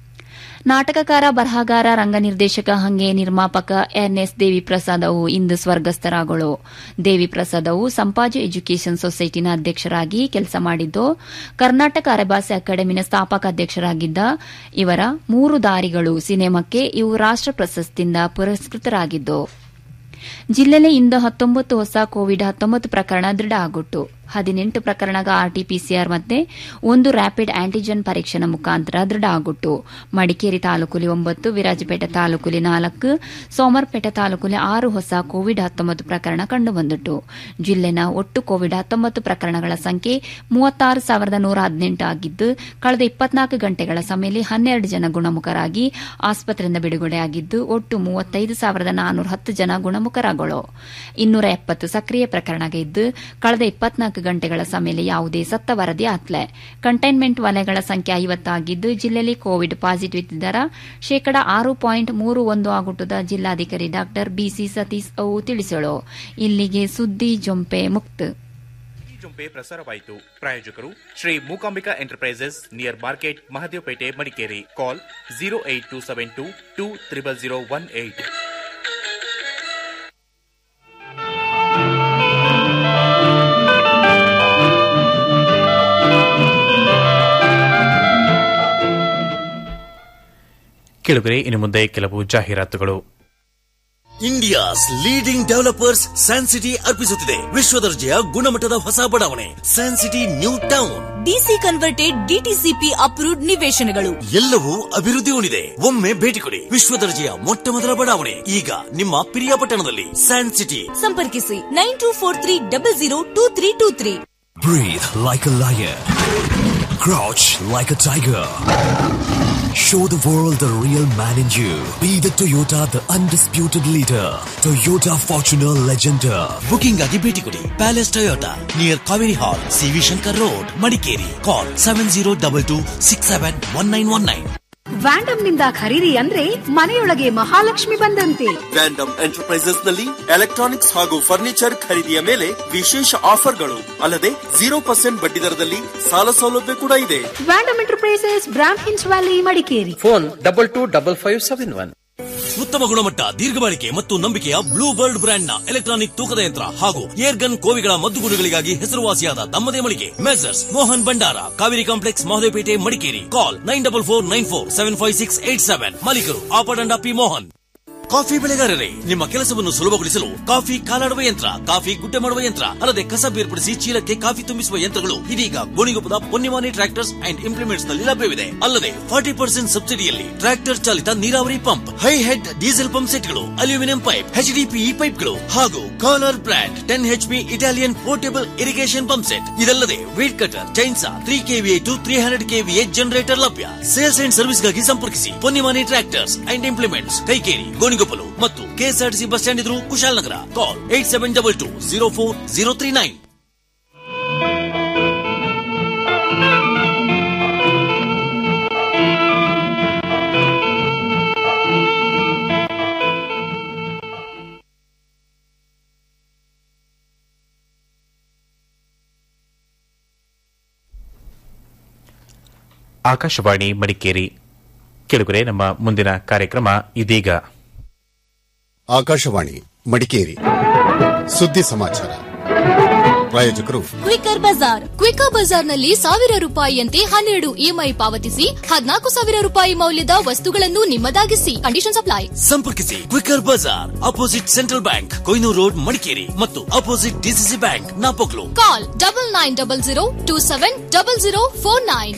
ನಾಟಕಕಾರ ಬರಹಗಾರ ರಂಗ ನಿರ್ದೇಶಕ ಹಂಗೆ ನಿರ್ಮಾಪಕ ಎನ್ಎಸ್ ದೇವಿಪ್ರಸಾದ್ ಅವು ಇಂದು ಸ್ವರ್ಗಸ್ಥರಾಗಳು ದೇವಿಪ್ರಸಾದ್ ಅವು ಸಂಪಾಜು ಎಜುಕೇಷನ್ ಸೊಸೈಟಿನ ಅಧ್ಯಕ್ಷರಾಗಿ ಕೆಲಸ ಮಾಡಿದ್ದು ಕರ್ನಾಟಕ ಅರೆಭಾಷೆ ಅಕಾಡೆಮಿನ ಸ್ಥಾಪಕ ಅಧ್ಯಕ್ಷರಾಗಿದ್ದ ಇವರ ಮೂರು ದಾರಿಗಳು ಸಿನಿಮಾಕ್ಕೆ ಇವು ರಾಷ್ಟ ಪ್ರಶಸ್ತಿಯಿಂದ ಪುರಸ್ಕೃತರಾಗಿದ್ದು ಜಿಲ್ಲೆಯಲ್ಲಿ ಇಂದು ಹತ್ತೊಂಬತ್ತು ಹೊಸ ಕೋವಿಡ್ ಹತ್ತೊಂಬತ್ತು ಪ್ರಕರಣ ದೃಢ ಆಗಿಟ್ಟು ಹದಿನೆಂಟು ಪ್ರಕರಣಗ ಆರ್ಟಿಪಿಸಿಆರ್ ಮತ್ತೆ ಒಂದು ರ್ಯಾಪಿಡ್ ಆಂಟಿಜೆನ್ ಪರೀಕ್ಷೆನ ಮುಖಾಂತರ ದೃಢ ಆಗಿಟ್ಟು ಮಡಿಕೇರಿ ತಾಲೂಕುಲಿ ಒಂಬತ್ತು ವಿರಾಜಪೇಟೆ ತಾಲೂಕುಲಿ ನಾಲ್ಕು ಸೋಮರ್ಪೇಟೆ ತಾಲೂಕುಲಿ ಆರು ಹೊಸ ಕೋವಿಡ್ ಹತ್ತೊಂಬತ್ತು ಪ್ರಕರಣ ಕಂಡುಬಂದಿಟ್ಟು ಜಿಲ್ಲೆನ ಒಟ್ಟು ಕೋವಿಡ್ ಹತ್ತೊಂಬತ್ತು ಪ್ರಕರಣಗಳ ಸಂಖ್ಯೆ ಮೂವತ್ತಾರು ಸಾವಿರದ ನೂರ ಹದಿನೆಂಟು ಆಗಿದ್ದು ಕಳೆದ ಇಪ್ಪತ್ನಾಲ್ಕು ಗಂಟೆಗಳ ಸಮಯದಲ್ಲಿ ಹನ್ನೆರಡು ಜನ ಗುಣಮುಖರಾಗಿ ಆಸ್ಪತ್ರೆಯಿಂದ ಬಿಡುಗಡೆಯಾಗಿದ್ದು ಒಟ್ಟು ಮೂವತ್ತೈದು ಸಾವಿರದ ನಾನ್ನೂರ ಹತ್ತು ಜನ ಗುಣಮುಖರಾಗಳು ಇನ್ನೂರ ಎಪ್ಪತ್ತು ಸಕ್ರಿಯ ಪ್ರಕರಣ ಇದ್ದು ಕಳೆದ ಇಪ್ಪತ್ನಾಲ್ಕು ಗಂಟೆಗಳ ಸಮಯದಲ್ಲಿ ಯಾವುದೇ ಸತ್ತ ವರದಿ ಆತ್ಲೆ ಕಂಟೈನ್ಮೆಂಟ್ ವಲಯಗಳ ಸಂಖ್ಯೆ ಐವತ್ತಾಗಿದ್ದು ಜಿಲ್ಲೆಯಲ್ಲಿ ಕೋವಿಡ್ ಪಾಸಿಟಿವ್ ದರ ಶೇಕಡ ಆರು ಪಾಯಿಂಟ್ ಮೂರು ಒಂದು ಆಗುಟ್ಟದ ಜಿಲ್ಲಾಧಿಕಾರಿ ಡಾ ಬಿಸಿ ಸತೀಶ್ ಅವು ತಿಳಿಸಳು ಇಲ್ಲಿಗೆ ಸುದ್ದಿ ಜೊಂಪೆ ಮುಕ್ತ ಜುಂಪೆ ಪ್ರಸಾರವಾಯಿತು ಪ್ರಾಯೋಜಕರು Shri Mookambika enterprises near market Mahadevapete Madikeri call zero eight two seven two two triple zero one eight ಕೇಳುಗರೆ ಇನ್ನು ಮುಂದೆ ಕೆಲವು ಜಾಹೀರಾತುಗಳು ಇಂಡಿಯಾಸ್ ಲೀಡಿಂಗ್ ಡೆವಲಪರ್ಸ್ ಸ್ಯಾನ್ಸಿಟಿ ಅರ್ಪಿಸುತ್ತಿದೆ ವಿಶ್ವದರ್ಜೆಯ ಗುಣಮಟ್ಟದ ಹೊಸ ಬಡಾವಣೆ Sancity new town DC converted DTCP approved ನಿವೇಶನಗಳು ಎಲ್ಲವೂ ಅಭಿವೃದ್ಧಿ ಹೊಂದಿದೆ ಒಮ್ಮೆ ಭೇಟಿ ಕೊಡಿ ವಿಶ್ವದರ್ಜೆಯ ಮೊಟ್ಟ ಮೊದಲ ಬಡಾವಣೆ ಈಗ ನಿಮ್ಮ ಪಿರಿಯಾಪಟ್ಟಣದಲ್ಲಿ ಸ್ಯಾನ್ ಸಿಟಿ ಸಂಪರ್ಕಿಸಿ nine two four three double zero two three two three Breathe like a lion. Crouch like a tiger. Show the world the real man in you. Be the Toyota, the undisputed leader. Toyota Fortuner Legender. Booking ಆಗಿ ಭೇಟಿ ಕೊಡಿ palace Toyota near Kaveri hall CV Shankar road Madikeri call seven zero double two six seven one nine one nine Vandam ನಿಂದ ಖರೀದಿ ಅಂದ್ರೆ ಮನೆಯೊಳಗೆ ಮಹಾಲಕ್ಷ್ಮಿ ಬಂದಂತೆ Vandam enterprises ನಲ್ಲಿ electronics ಹಾಗೂ ಫರ್ನಿಚರ್ ಖರೀದಿಯ ಮೇಲೆ ವಿಶೇಷ ಆಫರ್ಗಳು ಅಲ್ಲದೆ ಜೀರೋ ಪರ್ಸೆಂಟ್ ಬಡ್ಡಿ ದರದಲ್ಲಿ ಸಾಲ ಸೌಲಭ್ಯ ಕೂಡ ಇದೆ ವ್ಯಾಂಡಮ್ ಎಂಟರ್ಪ್ರೈಸಸ್ ಬ್ರಾಮ್ ಹಿನ್ಸ್ valley Madikeri phone double two double five seven one ಉತ್ತಮ ಗುಣಮಟ್ಟ ದೀರ್ಘ ಬಾಳಿಕೆ ಮತ್ತು ನಂಬಿಕೆಯ ಬ್ಲೂ ಬರ್ಡ್ ಬ್ರ್ಯಾಂಡ್ ನ ಎಲೆಕ್ಟ್ರಾನಿಕ್ ತೂಕದ ಯಂತ್ರ ಹಾಗೂ ಏರ್ ಗನ್ ಕೋವಿಗಳ ಮದ್ದುಗುಡುಗಳಿಗಾಗಿ ಹೆಸರುವಾಸಿಯಾದ ತಮ್ಮದೇ ಮಳಿಗೆ Messrs Mohan Bhandara Kaveri complex Mahadevapete Madikeri call nine double four nine four seven five six eight seven ಮಾಲೀಕರು ಆಪಡಂಡ ಪಿ ಮೋಹನ್ ಕಾಫಿ ಬೆಳೆಗಾರರೇ ನಿಮ್ಮ ಕೆಲಸವನ್ನು ಸುಲಭಗೊಳಿಸಲು ಕಾಫಿ ಕಾಲಾಡುವ ಯಂತ್ರ ಕಾಫಿ ಗುಡ್ಡೆ ಮಾಡುವ ಯಂತ್ರ ಅಲ್ಲದೆ ಕಸ ಬೇರ್ಪಡಿಸಿ ಚೀಲಕ್ಕೆ ಕಾಫಿ ತುಂಬಿಸುವ ಯಂತ್ರಗಳು ಇದೀಗ ಗೋಣಿಗೊಪ್ಪದ ಪೊನ್ನಿಮಾನಿ ಟ್ರಾಕ್ಟರ್ಸ್ ಅಂಡ್ ಇಂಪ್ಲಿಮೆಂಟ್ಸ್ ನಲ್ಲಿ ಲಭ್ಯವಿದೆ ಅಲ್ಲದೆ ಫಾರ್ಟಿ ಪರ್ಸೆಂಟ್ ಸಬ್ಸಿಡಿಯಲ್ಲಿ ಟ್ರಾಕ್ಟರ್ ಚಾಲಿತ ನೀರಾವರಿ pump high head diesel pump ಸೆಟ್ಗಳು ಅಲ್ಯೂಮಿನಿಯಂ ಪೈಪ್ ಎಚ್ಡಿಪಿಇ ಪೈಪ್ಗಳು ಹಾಗೂ ಕಾಲರ್ brand ten H P Italian portable irrigation pump set ಇದಲ್ಲದೆ weed cutter chainsaw three KVA to three hundred KVA generator ಲಭ್ಯ ಸೇಲ್ಸ್ ಅಂಡ್ ಸರ್ವಿಸ್ಗಾಗಿ ಸಂಪರ್ಕಿಸಿ Ponnimani tractors and implements Kaikeri Gonigoppalu ಮತ್ತು KSRTC bus stand ಎದುರು Kushalanagar call eight seven double two zero four zero three nine ಆಕಾಶವಾಣಿ ಮಡಿಕೇರಿ ಕೆಳಗರೆ ನಮ್ಮ ಮುಂದಿನ ಕಾರ್ಯಕ್ರಮ ಇದೀಗ ಆಕಾಶವಾಣಿ ಮಡಿಕೇರಿ ಸುದ್ದಿ ಸಮಾಚಾರ ಪ್ರಾಯೋಜಕರು ಕ್ವಿಕರ್ ಬಜಾರ್ ಕ್ವಿಕರ್ ಬಜಾರ್ನಲ್ಲಿ ಸಾವಿರ ರೂಪಾಯಿಯಂತೆ ಹನ್ನೆರಡು ಇಎಂಐ ಪಾವತಿಸಿ ಹದಿನಾಲ್ಕು ಸಾವಿರ ರೂಪಾಯಿ ಮೌಲ್ಯದ ವಸ್ತುಗಳನ್ನು ನಿಮ್ಮದಾಗಿಸಿ ಕಂಡೀಷನ್ ಅಪ್ಲೈ ಸಂಪರ್ಕಿಸಿ Quicker Bazaar opposite central bank Koynur road Madikeri ಮತ್ತು opposite DCC bank Napoklu call double nine double zero two seven double zero four nine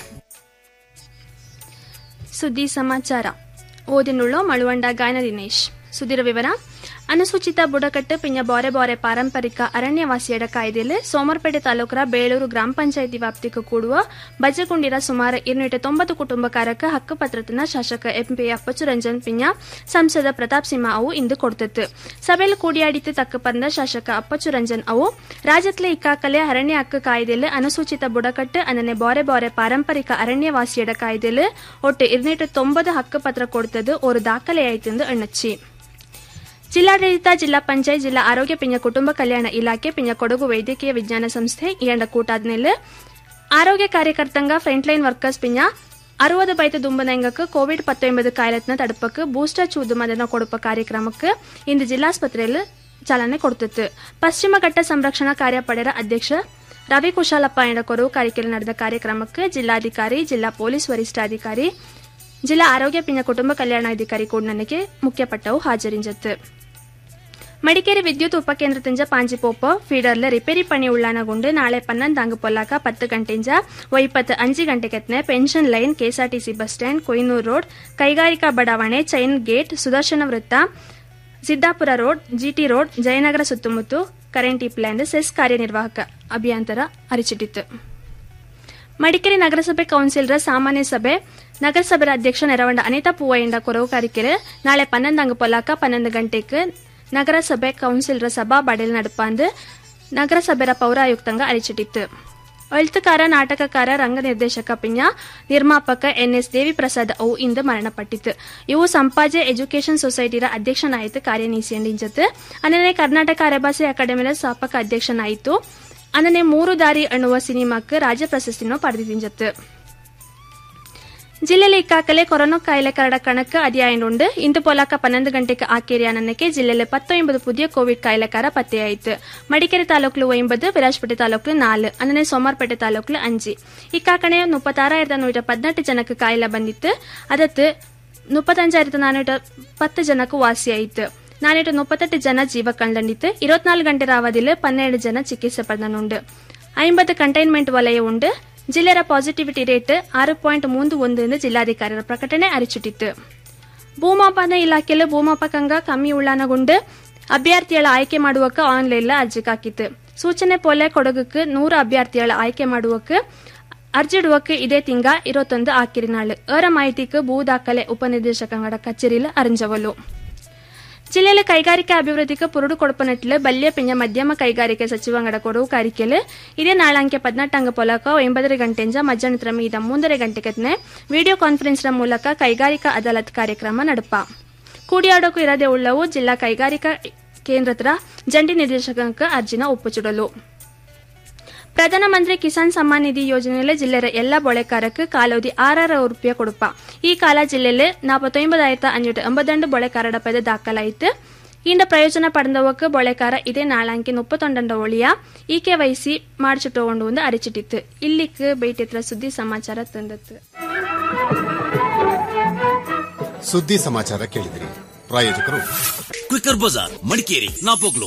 ಸುದ್ದಿ ಸಮಾಚಾರ ಓದಿನುಳ್ಳು ಮಳುವಂಡ ಗಾಯನ ದಿನೇಶ್ ಸುದ್ದಿರ ವಿವರ ಅನುಸೂಚಿತ ಬುಡಕಟ್ಟು ಪಿಂಜ ಬಾರೆ ಬಾರೆ ಪಾರಂಪರಿಕ ಅರಣ್ಯವಾಸಿಯಡ ಕಾಯ್ದೆಯಲ್ಲಿ ಸೋಮರ್ಪೇಟೆ ತಾಲೂಕರ ಬೇಳೂರು ಗ್ರಾಮ ಪಂಚಾಯಿತಿ ವ್ಯಾಪ್ತಿಗೆ ಕೂಡುವ ಬಜಗುಂಡಿರ ಸುಮಾರು ഇരുന്നൂറ്റി ತೊಂಬತ್ತು ಕುಟುಂಬಕಾರಕ್ಕೆ ಹಕ್ಕುಪತ್ರತನ ಶಾಸಕ ಎಂಪಿ ಅಪ್ಪಚ್ಚು ರಂಜನ್ ಪಿಂಜ ಸಂಸದ ಪ್ರತಾಪ್ ಸಿಂಹ ಅವು ಇಂದು ಕೊಡ್ತಿತ್ತು ಸಭೆಯಲ್ಲಿ ಕೂಡಿಯಾಡಿத்து ತಕ್ಕ ಪಂದ ಶಾಸಕ ಅಪ್ಪಚ್ಚು ರಂಜನ್ ಅವು ರಾಜ್ಯತ್ಲೆ ಇಕ್ಕಾಕಲೆ ಅರಣ್ಯ ಹಕ್ಕು ಕಾಯ್ದೆಯಲ್ಲಿ ಅನುಸೂಚಿತ ಬುಡಕಟ್ಟು ಅನ್ನನೆ ಬಾರೆ ಬಾರೆ ಪಾರಂಪರಿಕ ಅರಣ್ಯವಾಸಿಯಡ ಕಾಯ್ದೆಯಲ್ಲಿ ಒಟ್ಟು ഇരുന്നൂറ്റി ತೊಂಬತ್ತು ಹಕ್ಕುಪತ್ರ ಕೊಡ್ತದ್ದು ஒரு ದಾಖಲೆಯಾಯಿತೆಂದು ಎಣ್ಣಚ್ಚಿ ಜಿಲ್ಲಾಡಳಿತ ಜಿಲ್ಲಾ ಪಂಚಾಯತ್ ಜಿಲ್ಲಾ ಆರೋಗ್ಯ ಪಿಂಜ ಕುಟುಂಬ ಕಲ್ಯಾಣ ಇಲಾಖೆ ಪಿಂಜ ಕೊಡಗು ವೈದ್ಯಕೀಯ ವಿಜ್ಞಾನ ಸಂಸ್ಥೆ ಇಯಂಡ ಕೂಟಾದ್ಮೇಲೆ ಆರೋಗ್ಯ ಕಾರ್ಯಕರ್ತಂಗ ಫ್ರಂಟ್ಲೈನ್ ವರ್ಕರ್ಸ್ ಪಿಂಜ ಅರುವದು ಬೈತ ದುಂಬನಂಗಕ್ಕೆ ಕೋವಿಡ್ ಪತ್ತೊಂಬತ್ತು ಕಾಯಿಲೆತ್ನ ತಡುಪಕ್ಕೆ ಬೂಸ್ಟರ್ ಚೂದು ಮದನ ಕೊಡುಪ ಕಾರ್ಯಕ್ರಮಕ್ಕೆ ಇಂದು ಜಿಲ್ಲಾಸ್ಪತ್ರೆಯಲ್ಲಿ ಚಾಲನೆ ಕೊಡ್ತಿತ್ತು ಪಶ್ಚಿಮ ಘಟ್ಟ ಸಂರಕ್ಷಣಾ ಕಾರ್ಯಪಡೆಯ ಅಧ್ಯಕ್ಷ ರವಿ ಕುಶಾಲಪ್ಪ ಎಂಡ ಕೊರವು ಕಾರಿಕೆಯಲ್ಲಿ ನಡೆದ ಕಾರ್ಯಕ್ರಮಕ್ಕೆ ಜಿಲ್ಲಾಧಿಕಾರಿ ಜಿಲ್ಲಾ ಪೊಲೀಸ್ ವರಿಷ್ಠಾಧಿಕಾರಿ ಜಿಲ್ಲಾ ಆರೋಗ್ಯ ಪಿಂಜ ಕುಟುಂಬ ಕಲ್ಯಾಣಾಧಿಕಾರಿ ಕೂಡ ನನಗೆ ಮುಖ್ಯಪಟ್ಟವು ಹಾಜರಿಂಜತ್ತು ಮಡಿಕೇರಿ ವಿದ್ಯುತ್ ಉಪಕೇಂದ್ರದಿಂದ ಪಾಂಜಿಪೋಪ ಫೀಡರ್ಲ ರಿಪೇರಿ ಪಣಿ ಉಳ್ಳಾನಗೊಂಡು ನಾಳೆ ಪನ್ನೊಂದಾಂಗು ಪೊಲ್ಲಾಕ ಪತ್ತು ಗಂಟೆಂಜ ಒಯ್ಪತ್ತು ಅಂಜು ಗಂಟೆಗೆತ್ನೆ pension line KSRTC bus stand Koynur road ಕೈಗಾರಿಕಾ ಬಡಾವಣೆ ಚೈನ್ ಗೇಟ್ ಸುದರ್ಶನ ವೃತ್ತ Siddapura road GT road Jayanagar ಸುತ್ತಮುತ್ತ ಕರೆಂಟ್ ಪ್ಲಾನ್ ಸೆಸ್ ಕಾರ್ಯನಿರ್ವಾಹಕ ಅಭಿಯಂತರ ಅರಿಚಿಟ್ಟಿತ್ತು ಮಡಿಕೇರಿ ನಗರಸಭೆ ಕೌನ್ಸಿಲರ ಸಾಮಾನ್ಯ ಸಭೆ ನಗರಸಭೆ ಅಧ್ಯಕ್ಷ ನೆರವಂಡ ಅನಿತಾ ಪೂವಯ್ಯಂಡ ಕೊರವು ಕಾರಿಕೆರೆ ನಾಳೆ ಪನ್ನೊಂದಂಗು ಪೊಲಾಕ ಪನ್ನೊಂದು ಗಂಟೆಗೆ ನಗರಸಭೆ ಕೌನ್ಸಿಲರ ಸಭಾ ಬಡೇಲ್ ನಡುಪಾಂದು ನಗರಸಭೆರ ಪೌರಾಯುಕ್ತಂಗ ಅರಿಚಿಟ್ಟಿತ್ತು ಎಳ್ತುಕಾರ ನಾಟಕಕಾರ ರಂಗ ನಿರ್ದೇಶಕ ಪಿಂಜ ನಿರ್ಮಾಪಕ ಎನ್ಎಸ್ ದೇವಿ ಪ್ರಸಾದ್ ಅವು ಇಂದು ಮರಣಪಟ್ಟಿತ್ತು ಇವು ಸಂಪಾಜೆ ಎಜುಕೇಷನ್ ಸೊಸೈಟಿರ ಅಧ್ಯಕ್ಷನಾಯಿತು ಕಾರ್ಯನೀಸಿಯಂಡಿಂಜತ್ತು ಅನ್ನನೆ ಕರ್ನಾಟಕ ಅರೆಭಾಷೆ ಅಕಾಡೆಮಿಯ ಸ್ಥಾಪಕ ಅಧ್ಯಕ್ಷನಾಯಿತು ಅನ್ನನೆ ಮೂರು ದಾರಿ ಅನ್ನುವ ಸಿನಿಮಾಕ್ಕೆ ರಾಜ್ಯ ಪ್ರಶಸ್ತಿನೂ ಪಡೆದಿದ್ದಿಂಜತ್ತು ಜಿಲ್ಲೆಯಲ್ಲಿ ಇಕ್ಕಾಕಲೆ ಕೊರೋನಾ ಕಾಯಿಲೆ ಕರಡ ಕಣಕ್ಕೆ ಅಧಿಯಾಯನುಂಡು ಇಂದು ಪೊಲಾಕ ಪನ್ನೊಂದು ಗಂಟೆಗೆ ಆಕೇರಿ ಅನ್ನಕ್ಕೆ ಜಿಲ್ಲೆಯಲ್ಲಿ ಪತ್ತೊಂಬದು ಪುದಿಯ ಕೋವಿಡ್ ಕಾಯಿಲೆಕಾರ ಪತ್ತೆಯಾಯಿತು ಮಡಿಕೇರಿ ತಾಲೂಕು ಒಂಬದು ವಿರಾಜಪೇಟೆ ತಾಲೂಕು ನಾಲು ಅನ್ನನೆ ಸೋಮಾರ್ಪೇಟೆ ತಾಲೂಕು ಅಂಜಿ ಇಕ್ಕಾಕಣೆ ಮುಪ್ಪತ್ತಾറായിരത്തി നൂറ്റി പതിനെട്ട് ಜನಕ್ಕೆ ಕಾಯಿಲೆ ಬಂದಿತ್ತು ಅದತ್ತು ಮುಪ್ಪತ್ತഞ്ചായിരത്തി നാനൂറ്റി പത്ത് ಜನಕ್ಕೂ ವಾಸಿಯಾಯಿತು ನಾನೂറ്റി ಮುಪ್ಪತ್ತೆಟ್ಟು ಜನ ಜೀವ ಕಂಡಂಡಿತ್ತು ഇരുപത്തിനാല് ಗಂಟೆ ಅವಧಿಯಲ್ಲಿ ಪನ್ನೆರಡು ಜನ ಚಿಕಿತ್ಸೆ ಪಡೆದನುಂಡು ಐಂಬತ್ತು ಕಂಟೈನ್ಮೆಂಟ್ ವಲಯ ಉಂಡು ಜಿಲ್ಲೆಯ ಪಾಸಿಟಿವಿಟಿ ರೇಟ್ ಆರು ಪಾಯಿಂಟ್ ಮೂಂದು ಒಂದು ಎಂದು ಜಿಲ್ಲಾಧಿಕಾರಿಗಳ ಪ್ರಕಟಣೆ ಅರಿಚಿಟ್ಟಿತ್ತು ಭೂಮಾಪನ ಇಲಾಖೆಯಲ್ಲಿ ಭೂಮಾಪಕಂಗ ಕಮ್ಮಿ ಉಳ್ಳಾನಗೊಂಡು ಅಭ್ಯರ್ಥಿಗಳ ಆಯ್ಕೆ ಮಾಡುವಕ್ಕೆ ಆನ್ಲೈನ್ ಅರ್ಜಿ ಹಾಕಿತ್ತು ಸೂಚನೆ ಪೋಲೆ ಕೊಡಗಕ್ಕೆ ನೂರು ಅಭ್ಯರ್ಥಿಗಳ ಆಯ್ಕೆ ಮಾಡುವಕ್ಕೆ ಅರ್ಜಿ ಇಡುವಕ್ಕೆ ಇದೇ ತಿಂಗ ಇರುವತ್ತೊಂದು ಆಕಿರಿ ನಾಳು ಅವರ ಮಾಹಿತಿಗೆ ಭೂ ದಾಖಲೆ ಉಪನಿರ್ದೇಶಕಂಗಡ ಕಚೇರಿಯಲ್ಲಿ ಅರಿಂಜವಲು ಜಿಲ್ಲೆಯಲ್ಲಿ ಕೈಗಾರಿಕಾ ಅಭಿವೃದ್ಧಿಗೆ ಪುರುಡು ಕೊಡಪನಟ್ಟಿಲು ಬಲ್ಯ ಪಿಂಜ ಮಧ್ಯಮ ಕೈಗಾರಿಕೆ ಸಚಿವಂಗಡ ಕೊಡವು ಕಾರಿಕೆಲು ಇದೇ ನಾಳಂಕೆ ಪದ್ನೆಟ್ಟಂಗ ಪೊಲಕ ಒಂಬತ್ತര ಗಂಟೆಂಜ ಮಧ್ಯಾಹ್ನದ ಮೀದ ಮೂಂದರ ಗಂಟೆಗೆತ್ನೆ ವಿಡಿಯೋ ಕಾನ್ಫರೆನ್ಸ್ ಮೂಲಕ ಕೈಗಾರಿಕಾ ಅದಾಲತ್ ಕಾರ್ಯಕ್ರಮ ನಡಪ ಕೂಡಿಯಾಡೋಕು ಇರದೆ ಉಳ್ಳವು ಜಿಲ್ಲಾ ಕೈಗಾರಿಕಾ ಕೇಂದ್ರದ ಜಂಟಿ ನಿರ್ದೇಶಕಂಕ ಅರ್ಜಿನ ಒಪ್ಪುಚಿಡಲು ಪ್ರಧಾನಮಂತ್ರಿ ಕಿಸಾನ್ ಸಮ್ಮಾನ್ ನಿಧಿ ಯೋಜನೆಯಲ್ಲಿ ಜಿಲ್ಲೆಯ ಎಲ್ಲ ಬೊಳೆಕಾರಕ್ಕೆ ಕಾಲಾವಧಿ ಆರಾರು ರೂಪಾಯಿ ಕೊಡುಪ ಈ ಕಾಲ ಜಿಲ್ಲೆಯಲ್ಲಿ ನಾಪತ್ತೊಂಬದಾಯಿರത്തി അഞ്ഞൂറ്റി അമ്പത്തിരണ്ട് ബൊളക്കാരുടെ പത് ദാഖലായിട്ട് ഇതിന്റെ പ്രയോജന പടന്നവർക്ക് ബൊളക്കാര ഇതേ നാളാങ്കി മുപ്പത്തൊണ്ടണ്ട ഒളിയ ഇ ಕೆ ವೈ ಸಿ ಮಾಡಿಸಿಟ್ಟುಕೊಂಡು ಒಂದು ಅರಿಚಿಟ್ಟಿತ್ತು ಇಲ್ಲಿಕ್ಕೆ ಬೇಟಿತ್ರ ಸುದ್ದಿ ಸಮಾಚಾರ ತಂದತ್ತು ಸುದ್ದಿ ಸಮಾಚಾರ ಕೇಳಿದಿರಿ ಪ್ರಾಯೋಜಕರು ಕ್ವಿಕರ್ ಬಜಾರ್ ಮಡಿಕೇರಿ ನಾಪೋಗ್ಲು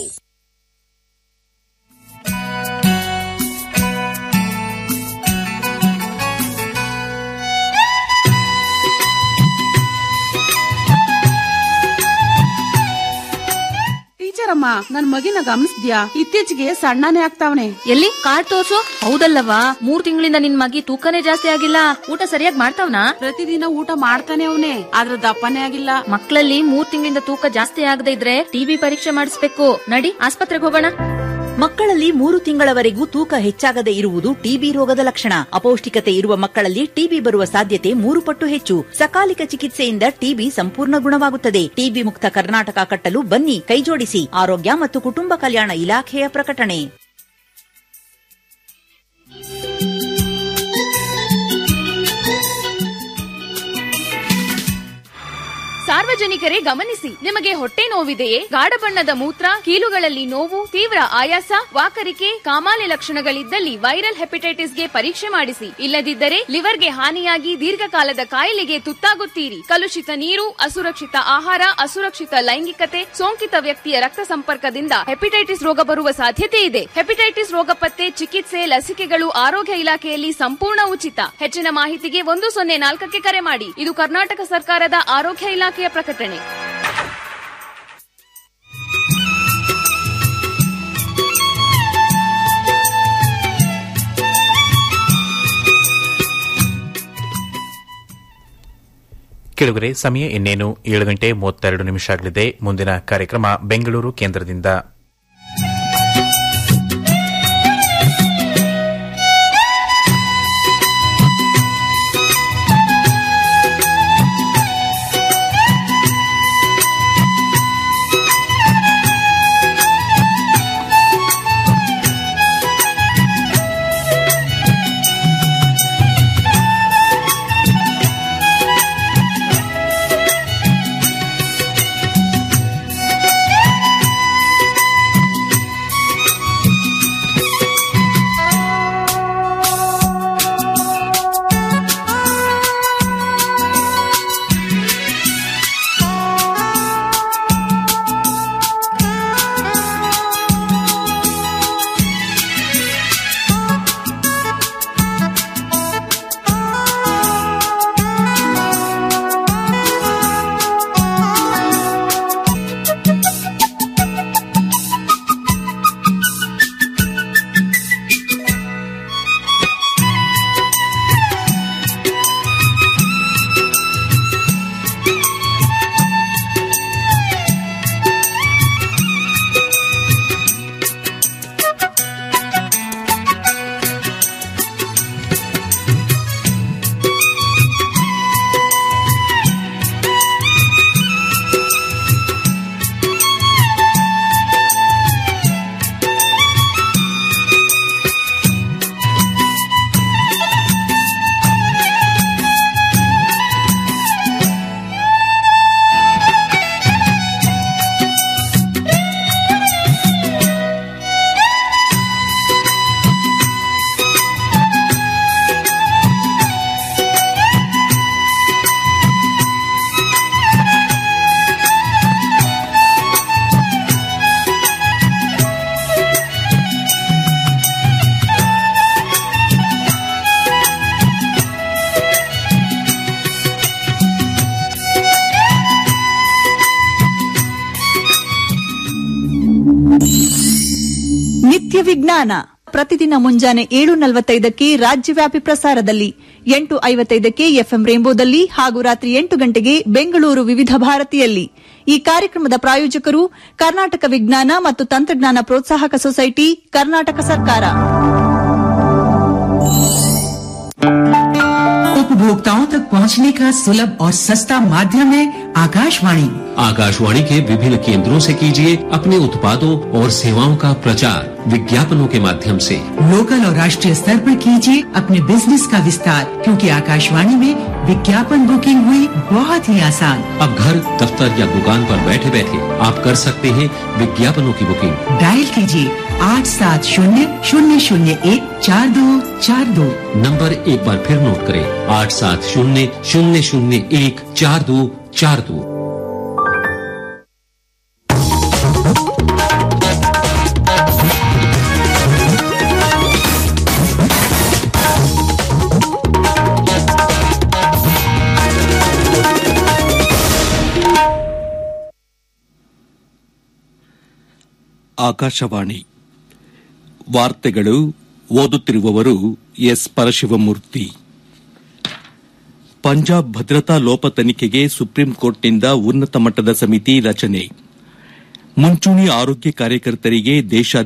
ಟೀಚರ್ ಅಮ್ಮ ನನ್ ಮಗಿನ ಗಮನಿಸ್ದ್ಯಾ ಇತ್ತೀಚೆಗೆ ಸಣ್ಣನೇ ಆಗ್ತಾವನೆ ಎಲ್ಲಿ ಕಾರ್ಡ್ ತೋರ್ಸು ಹೌದಲ್ಲವಾ ಮೂರ್ ತಿಂಗಳಿಂದ ನಿನ್ ಮಗಿ ತೂಕನೇ ಜಾಸ್ತಿ ಆಗಿಲ್ಲ ಊಟ ಸರಿಯಾಗಿ ಮಾಡ್ತಾವ್ನಾ ಪ್ರತಿದಿನ ಊಟ ಮಾಡ್ತಾನೆ ಅವನೇ ಆದ್ರ ದಪ್ಪನೇ ಆಗಿಲ್ಲ ಮಕ್ಕಳಲ್ಲಿ ಮೂರ್ ತಿಂಗಳಿಂದ ತೂಕ ಜಾಸ್ತಿ ಆಗದೆ ಇದ್ರೆ ಟಿಬಿ ಪರೀಕ್ಷೆ ಮಾಡಿಸ್ಬೇಕು ನಡಿ ಆಸ್ಪತ್ರೆಗೆ ಹೋಗೋಣ ಮಕ್ಕಳಲ್ಲಿ ಮೂರು ತಿಂಗಳವರೆಗೂ ತೂಕ ಹೆಚ್ಚಾಗದೆ ಇರುವುದು ಟಿಬಿ ರೋಗದ ಲಕ್ಷಣ ಅಪೌಷ್ಟಿಕತೆ ಇರುವ ಮಕ್ಕಳಲ್ಲಿ ಟಿಬಿ ಬರುವ ಸಾಧ್ಯತೆ ಮೂರು ಪಟ್ಟು ಹೆಚ್ಚು ಸಕಾಲಿಕ ಚಿಕಿತ್ಸೆಯಿಂದ ಟಿಬಿ ಸಂಪೂರ್ಣ ಗುಣವಾಗುತ್ತದೆ ಟಿಬಿ ಮುಕ್ತ ಕರ್ನಾಟಕ ಕಟ್ಟಲು ಬನ್ನಿ ಕೈಜೋಡಿಸಿ ಆರೋಗ್ಯ ಮತ್ತು ಕುಟುಂಬ ಕಲ್ಯಾಣ ಇಲಾಖೆಯ ಪ್ರಕಟಣೆ ಸಾರ್ವಜನಿಕರೇ ಗಮನಿಸಿ ನಿಮಗೆ ಹೊಟ್ಟೆ ನೋವಿದೆಯೇ ಗಾಢ ಬಣ್ಣದ ಮೂತ್ರ ಕೀಲುಗಳಲ್ಲಿ ನೋವು ತೀವ್ರ ಆಯಾಸ ವಾಕರಿಕೆ ಕಾಮಾಲೆ ಲಕ್ಷಣಗಳಿದ್ದಲ್ಲಿ ವೈರಲ್ ಹೆಪಟೈಟಿಸ್ಗೆ ಪರೀಕ್ಷೆ ಮಾಡಿಸಿ ಇಲ್ಲದಿದ್ದರೆ ಲಿವರ್ಗೆ ಹಾನಿಯಾಗಿ ದೀರ್ಘಕಾಲದ ಕಾಯಿಲೆಗೆ ತುತ್ತಾಗುತ್ತೀರಿ ಕಲುಷಿತ ನೀರು ಅಸುರಕ್ಷಿತ ಆಹಾರ ಅಸುರಕ್ಷಿತ ಲೈಂಗಿಕತೆ ಸೋಂಕಿತ ವ್ಯಕ್ತಿಯ ರಕ್ತ ಸಂಪರ್ಕದಿಂದ ಹೆಪಟೈಟಿಸ್ ರೋಗ ಬರುವ ಸಾಧ್ಯತೆ ಇದೆ ಹೆಪಟೈಟಿಸ್ ರೋಗ ಪತ್ತೆ ಚಿಕಿತ್ಸೆ ಲಸಿಕೆಗಳು ಆರೋಗ್ಯ ಇಲಾಖೆಯಲ್ಲಿ ಸಂಪೂರ್ಣ ಉಚಿತ ಹೆಚ್ಚಿನ ಮಾಹಿತಿಗೆ ಒಂದು ಸೊನ್ನೆ ನಾಲ್ಕಕ್ಕೆ ಕರೆ ಮಾಡಿ ಇದು ಕರ್ನಾಟಕ ಸರ್ಕಾರದ ಆರೋಗ್ಯ ಇಲಾಖೆಯ ಪ್ರಕಟಣೆ ಕೆಳಗರೆ ಸಮಯ ಇನ್ನೇನು ಏಳು ಗಂಟೆ ಮೂವತ್ತೆರಡು ನಿಮಿಷ ಆಗಲಿದೆ ಮುಂದಿನ ಕಾರ್ಯಕ್ರಮ ಬೆಂಗಳೂರು ಕೇಂದ್ರದಿಂದ ನಿತ್ಯ ವಿಜ್ಞಾನ ಪ್ರತಿದಿನ ಮುಂಜಾನೆ ಏಳು ನಲವತ್ತೈದಕ್ಕೆ ರಾಜ್ಯವ್ಯಾಪಿ ಪ್ರಸಾರದಲ್ಲಿ ಎಂಟು ಐವತ್ತೈದಕ್ಕೆ ಎಫ್ಎಂ ರೇಂಬೋದಲ್ಲಿ ಹಾಗೂ ರಾತ್ರಿ ಎಂಟು ಗಂಟೆಗೆ ಬೆಂಗಳೂರು ವಿವಿಧ ಭಾರತಿಯಲ್ಲಿ ಈ ಕಾರ್ಯಕ್ರಮದ ಪ್ರಾಯೋಜಕರು ಕರ್ನಾಟಕ ವಿಜ್ಞಾನ ಮತ್ತು ತಂತ್ರಜ್ಞಾನ ಪ್ರೋತ್ಸಾಹಕ ಸೊಸೈಟಿ ಕರ್ನಾಟಕ ಸರ್ಕಾರ उपभोक्ताओं तक पहुंचने का सुलभ और सस्ता माध्यम है आकाशवाणी आकाशवाणी के विभिन्न केंद्रों से कीजिए अपने उत्पादों और सेवाओं का प्रचार विज्ञापनों के माध्यम से लोकल और राष्ट्रीय स्तर पर कीजिए अपने बिजनेस का विस्तार क्योंकि आकाशवाणी में विज्ञापन बुकिंग हुई बहुत ही आसान अब घर दफ्तर या दुकान पर बैठे बैठे आप कर सकते हैं विज्ञापनों की बुकिंग डायल कीजिए आठ सात शून्य शून्य शून्य एक चार दो चार दो नंबर एक बार फिर नोट करें आठ सात शून्य शून्य शून्य एक चार दो चार दो ಆಕಾಶವಾಣಿ ವಾರ್ತೆಗಳು ಓದುತ್ತಿರುವವರು ಎಸ್ ಪರಶಿವಮೂರ್ತಿ ಪಂಜಾಬ್ ಭದ್ರತಾ ಲೋಪ ತನಿಖೆಗೆ ಸುಪ್ರೀಂ ಕೋರ್ಟ್ನಿಂದ ಉನ್ನತ ಮಟ್ಟದ ಸಮಿತಿ ರಚನೆ ಮುಂಚೂಣಿ ಆರೋಗ್ಯ ಕಾರ್ಯಕರ್ತರಿಗೆ ದೇಶ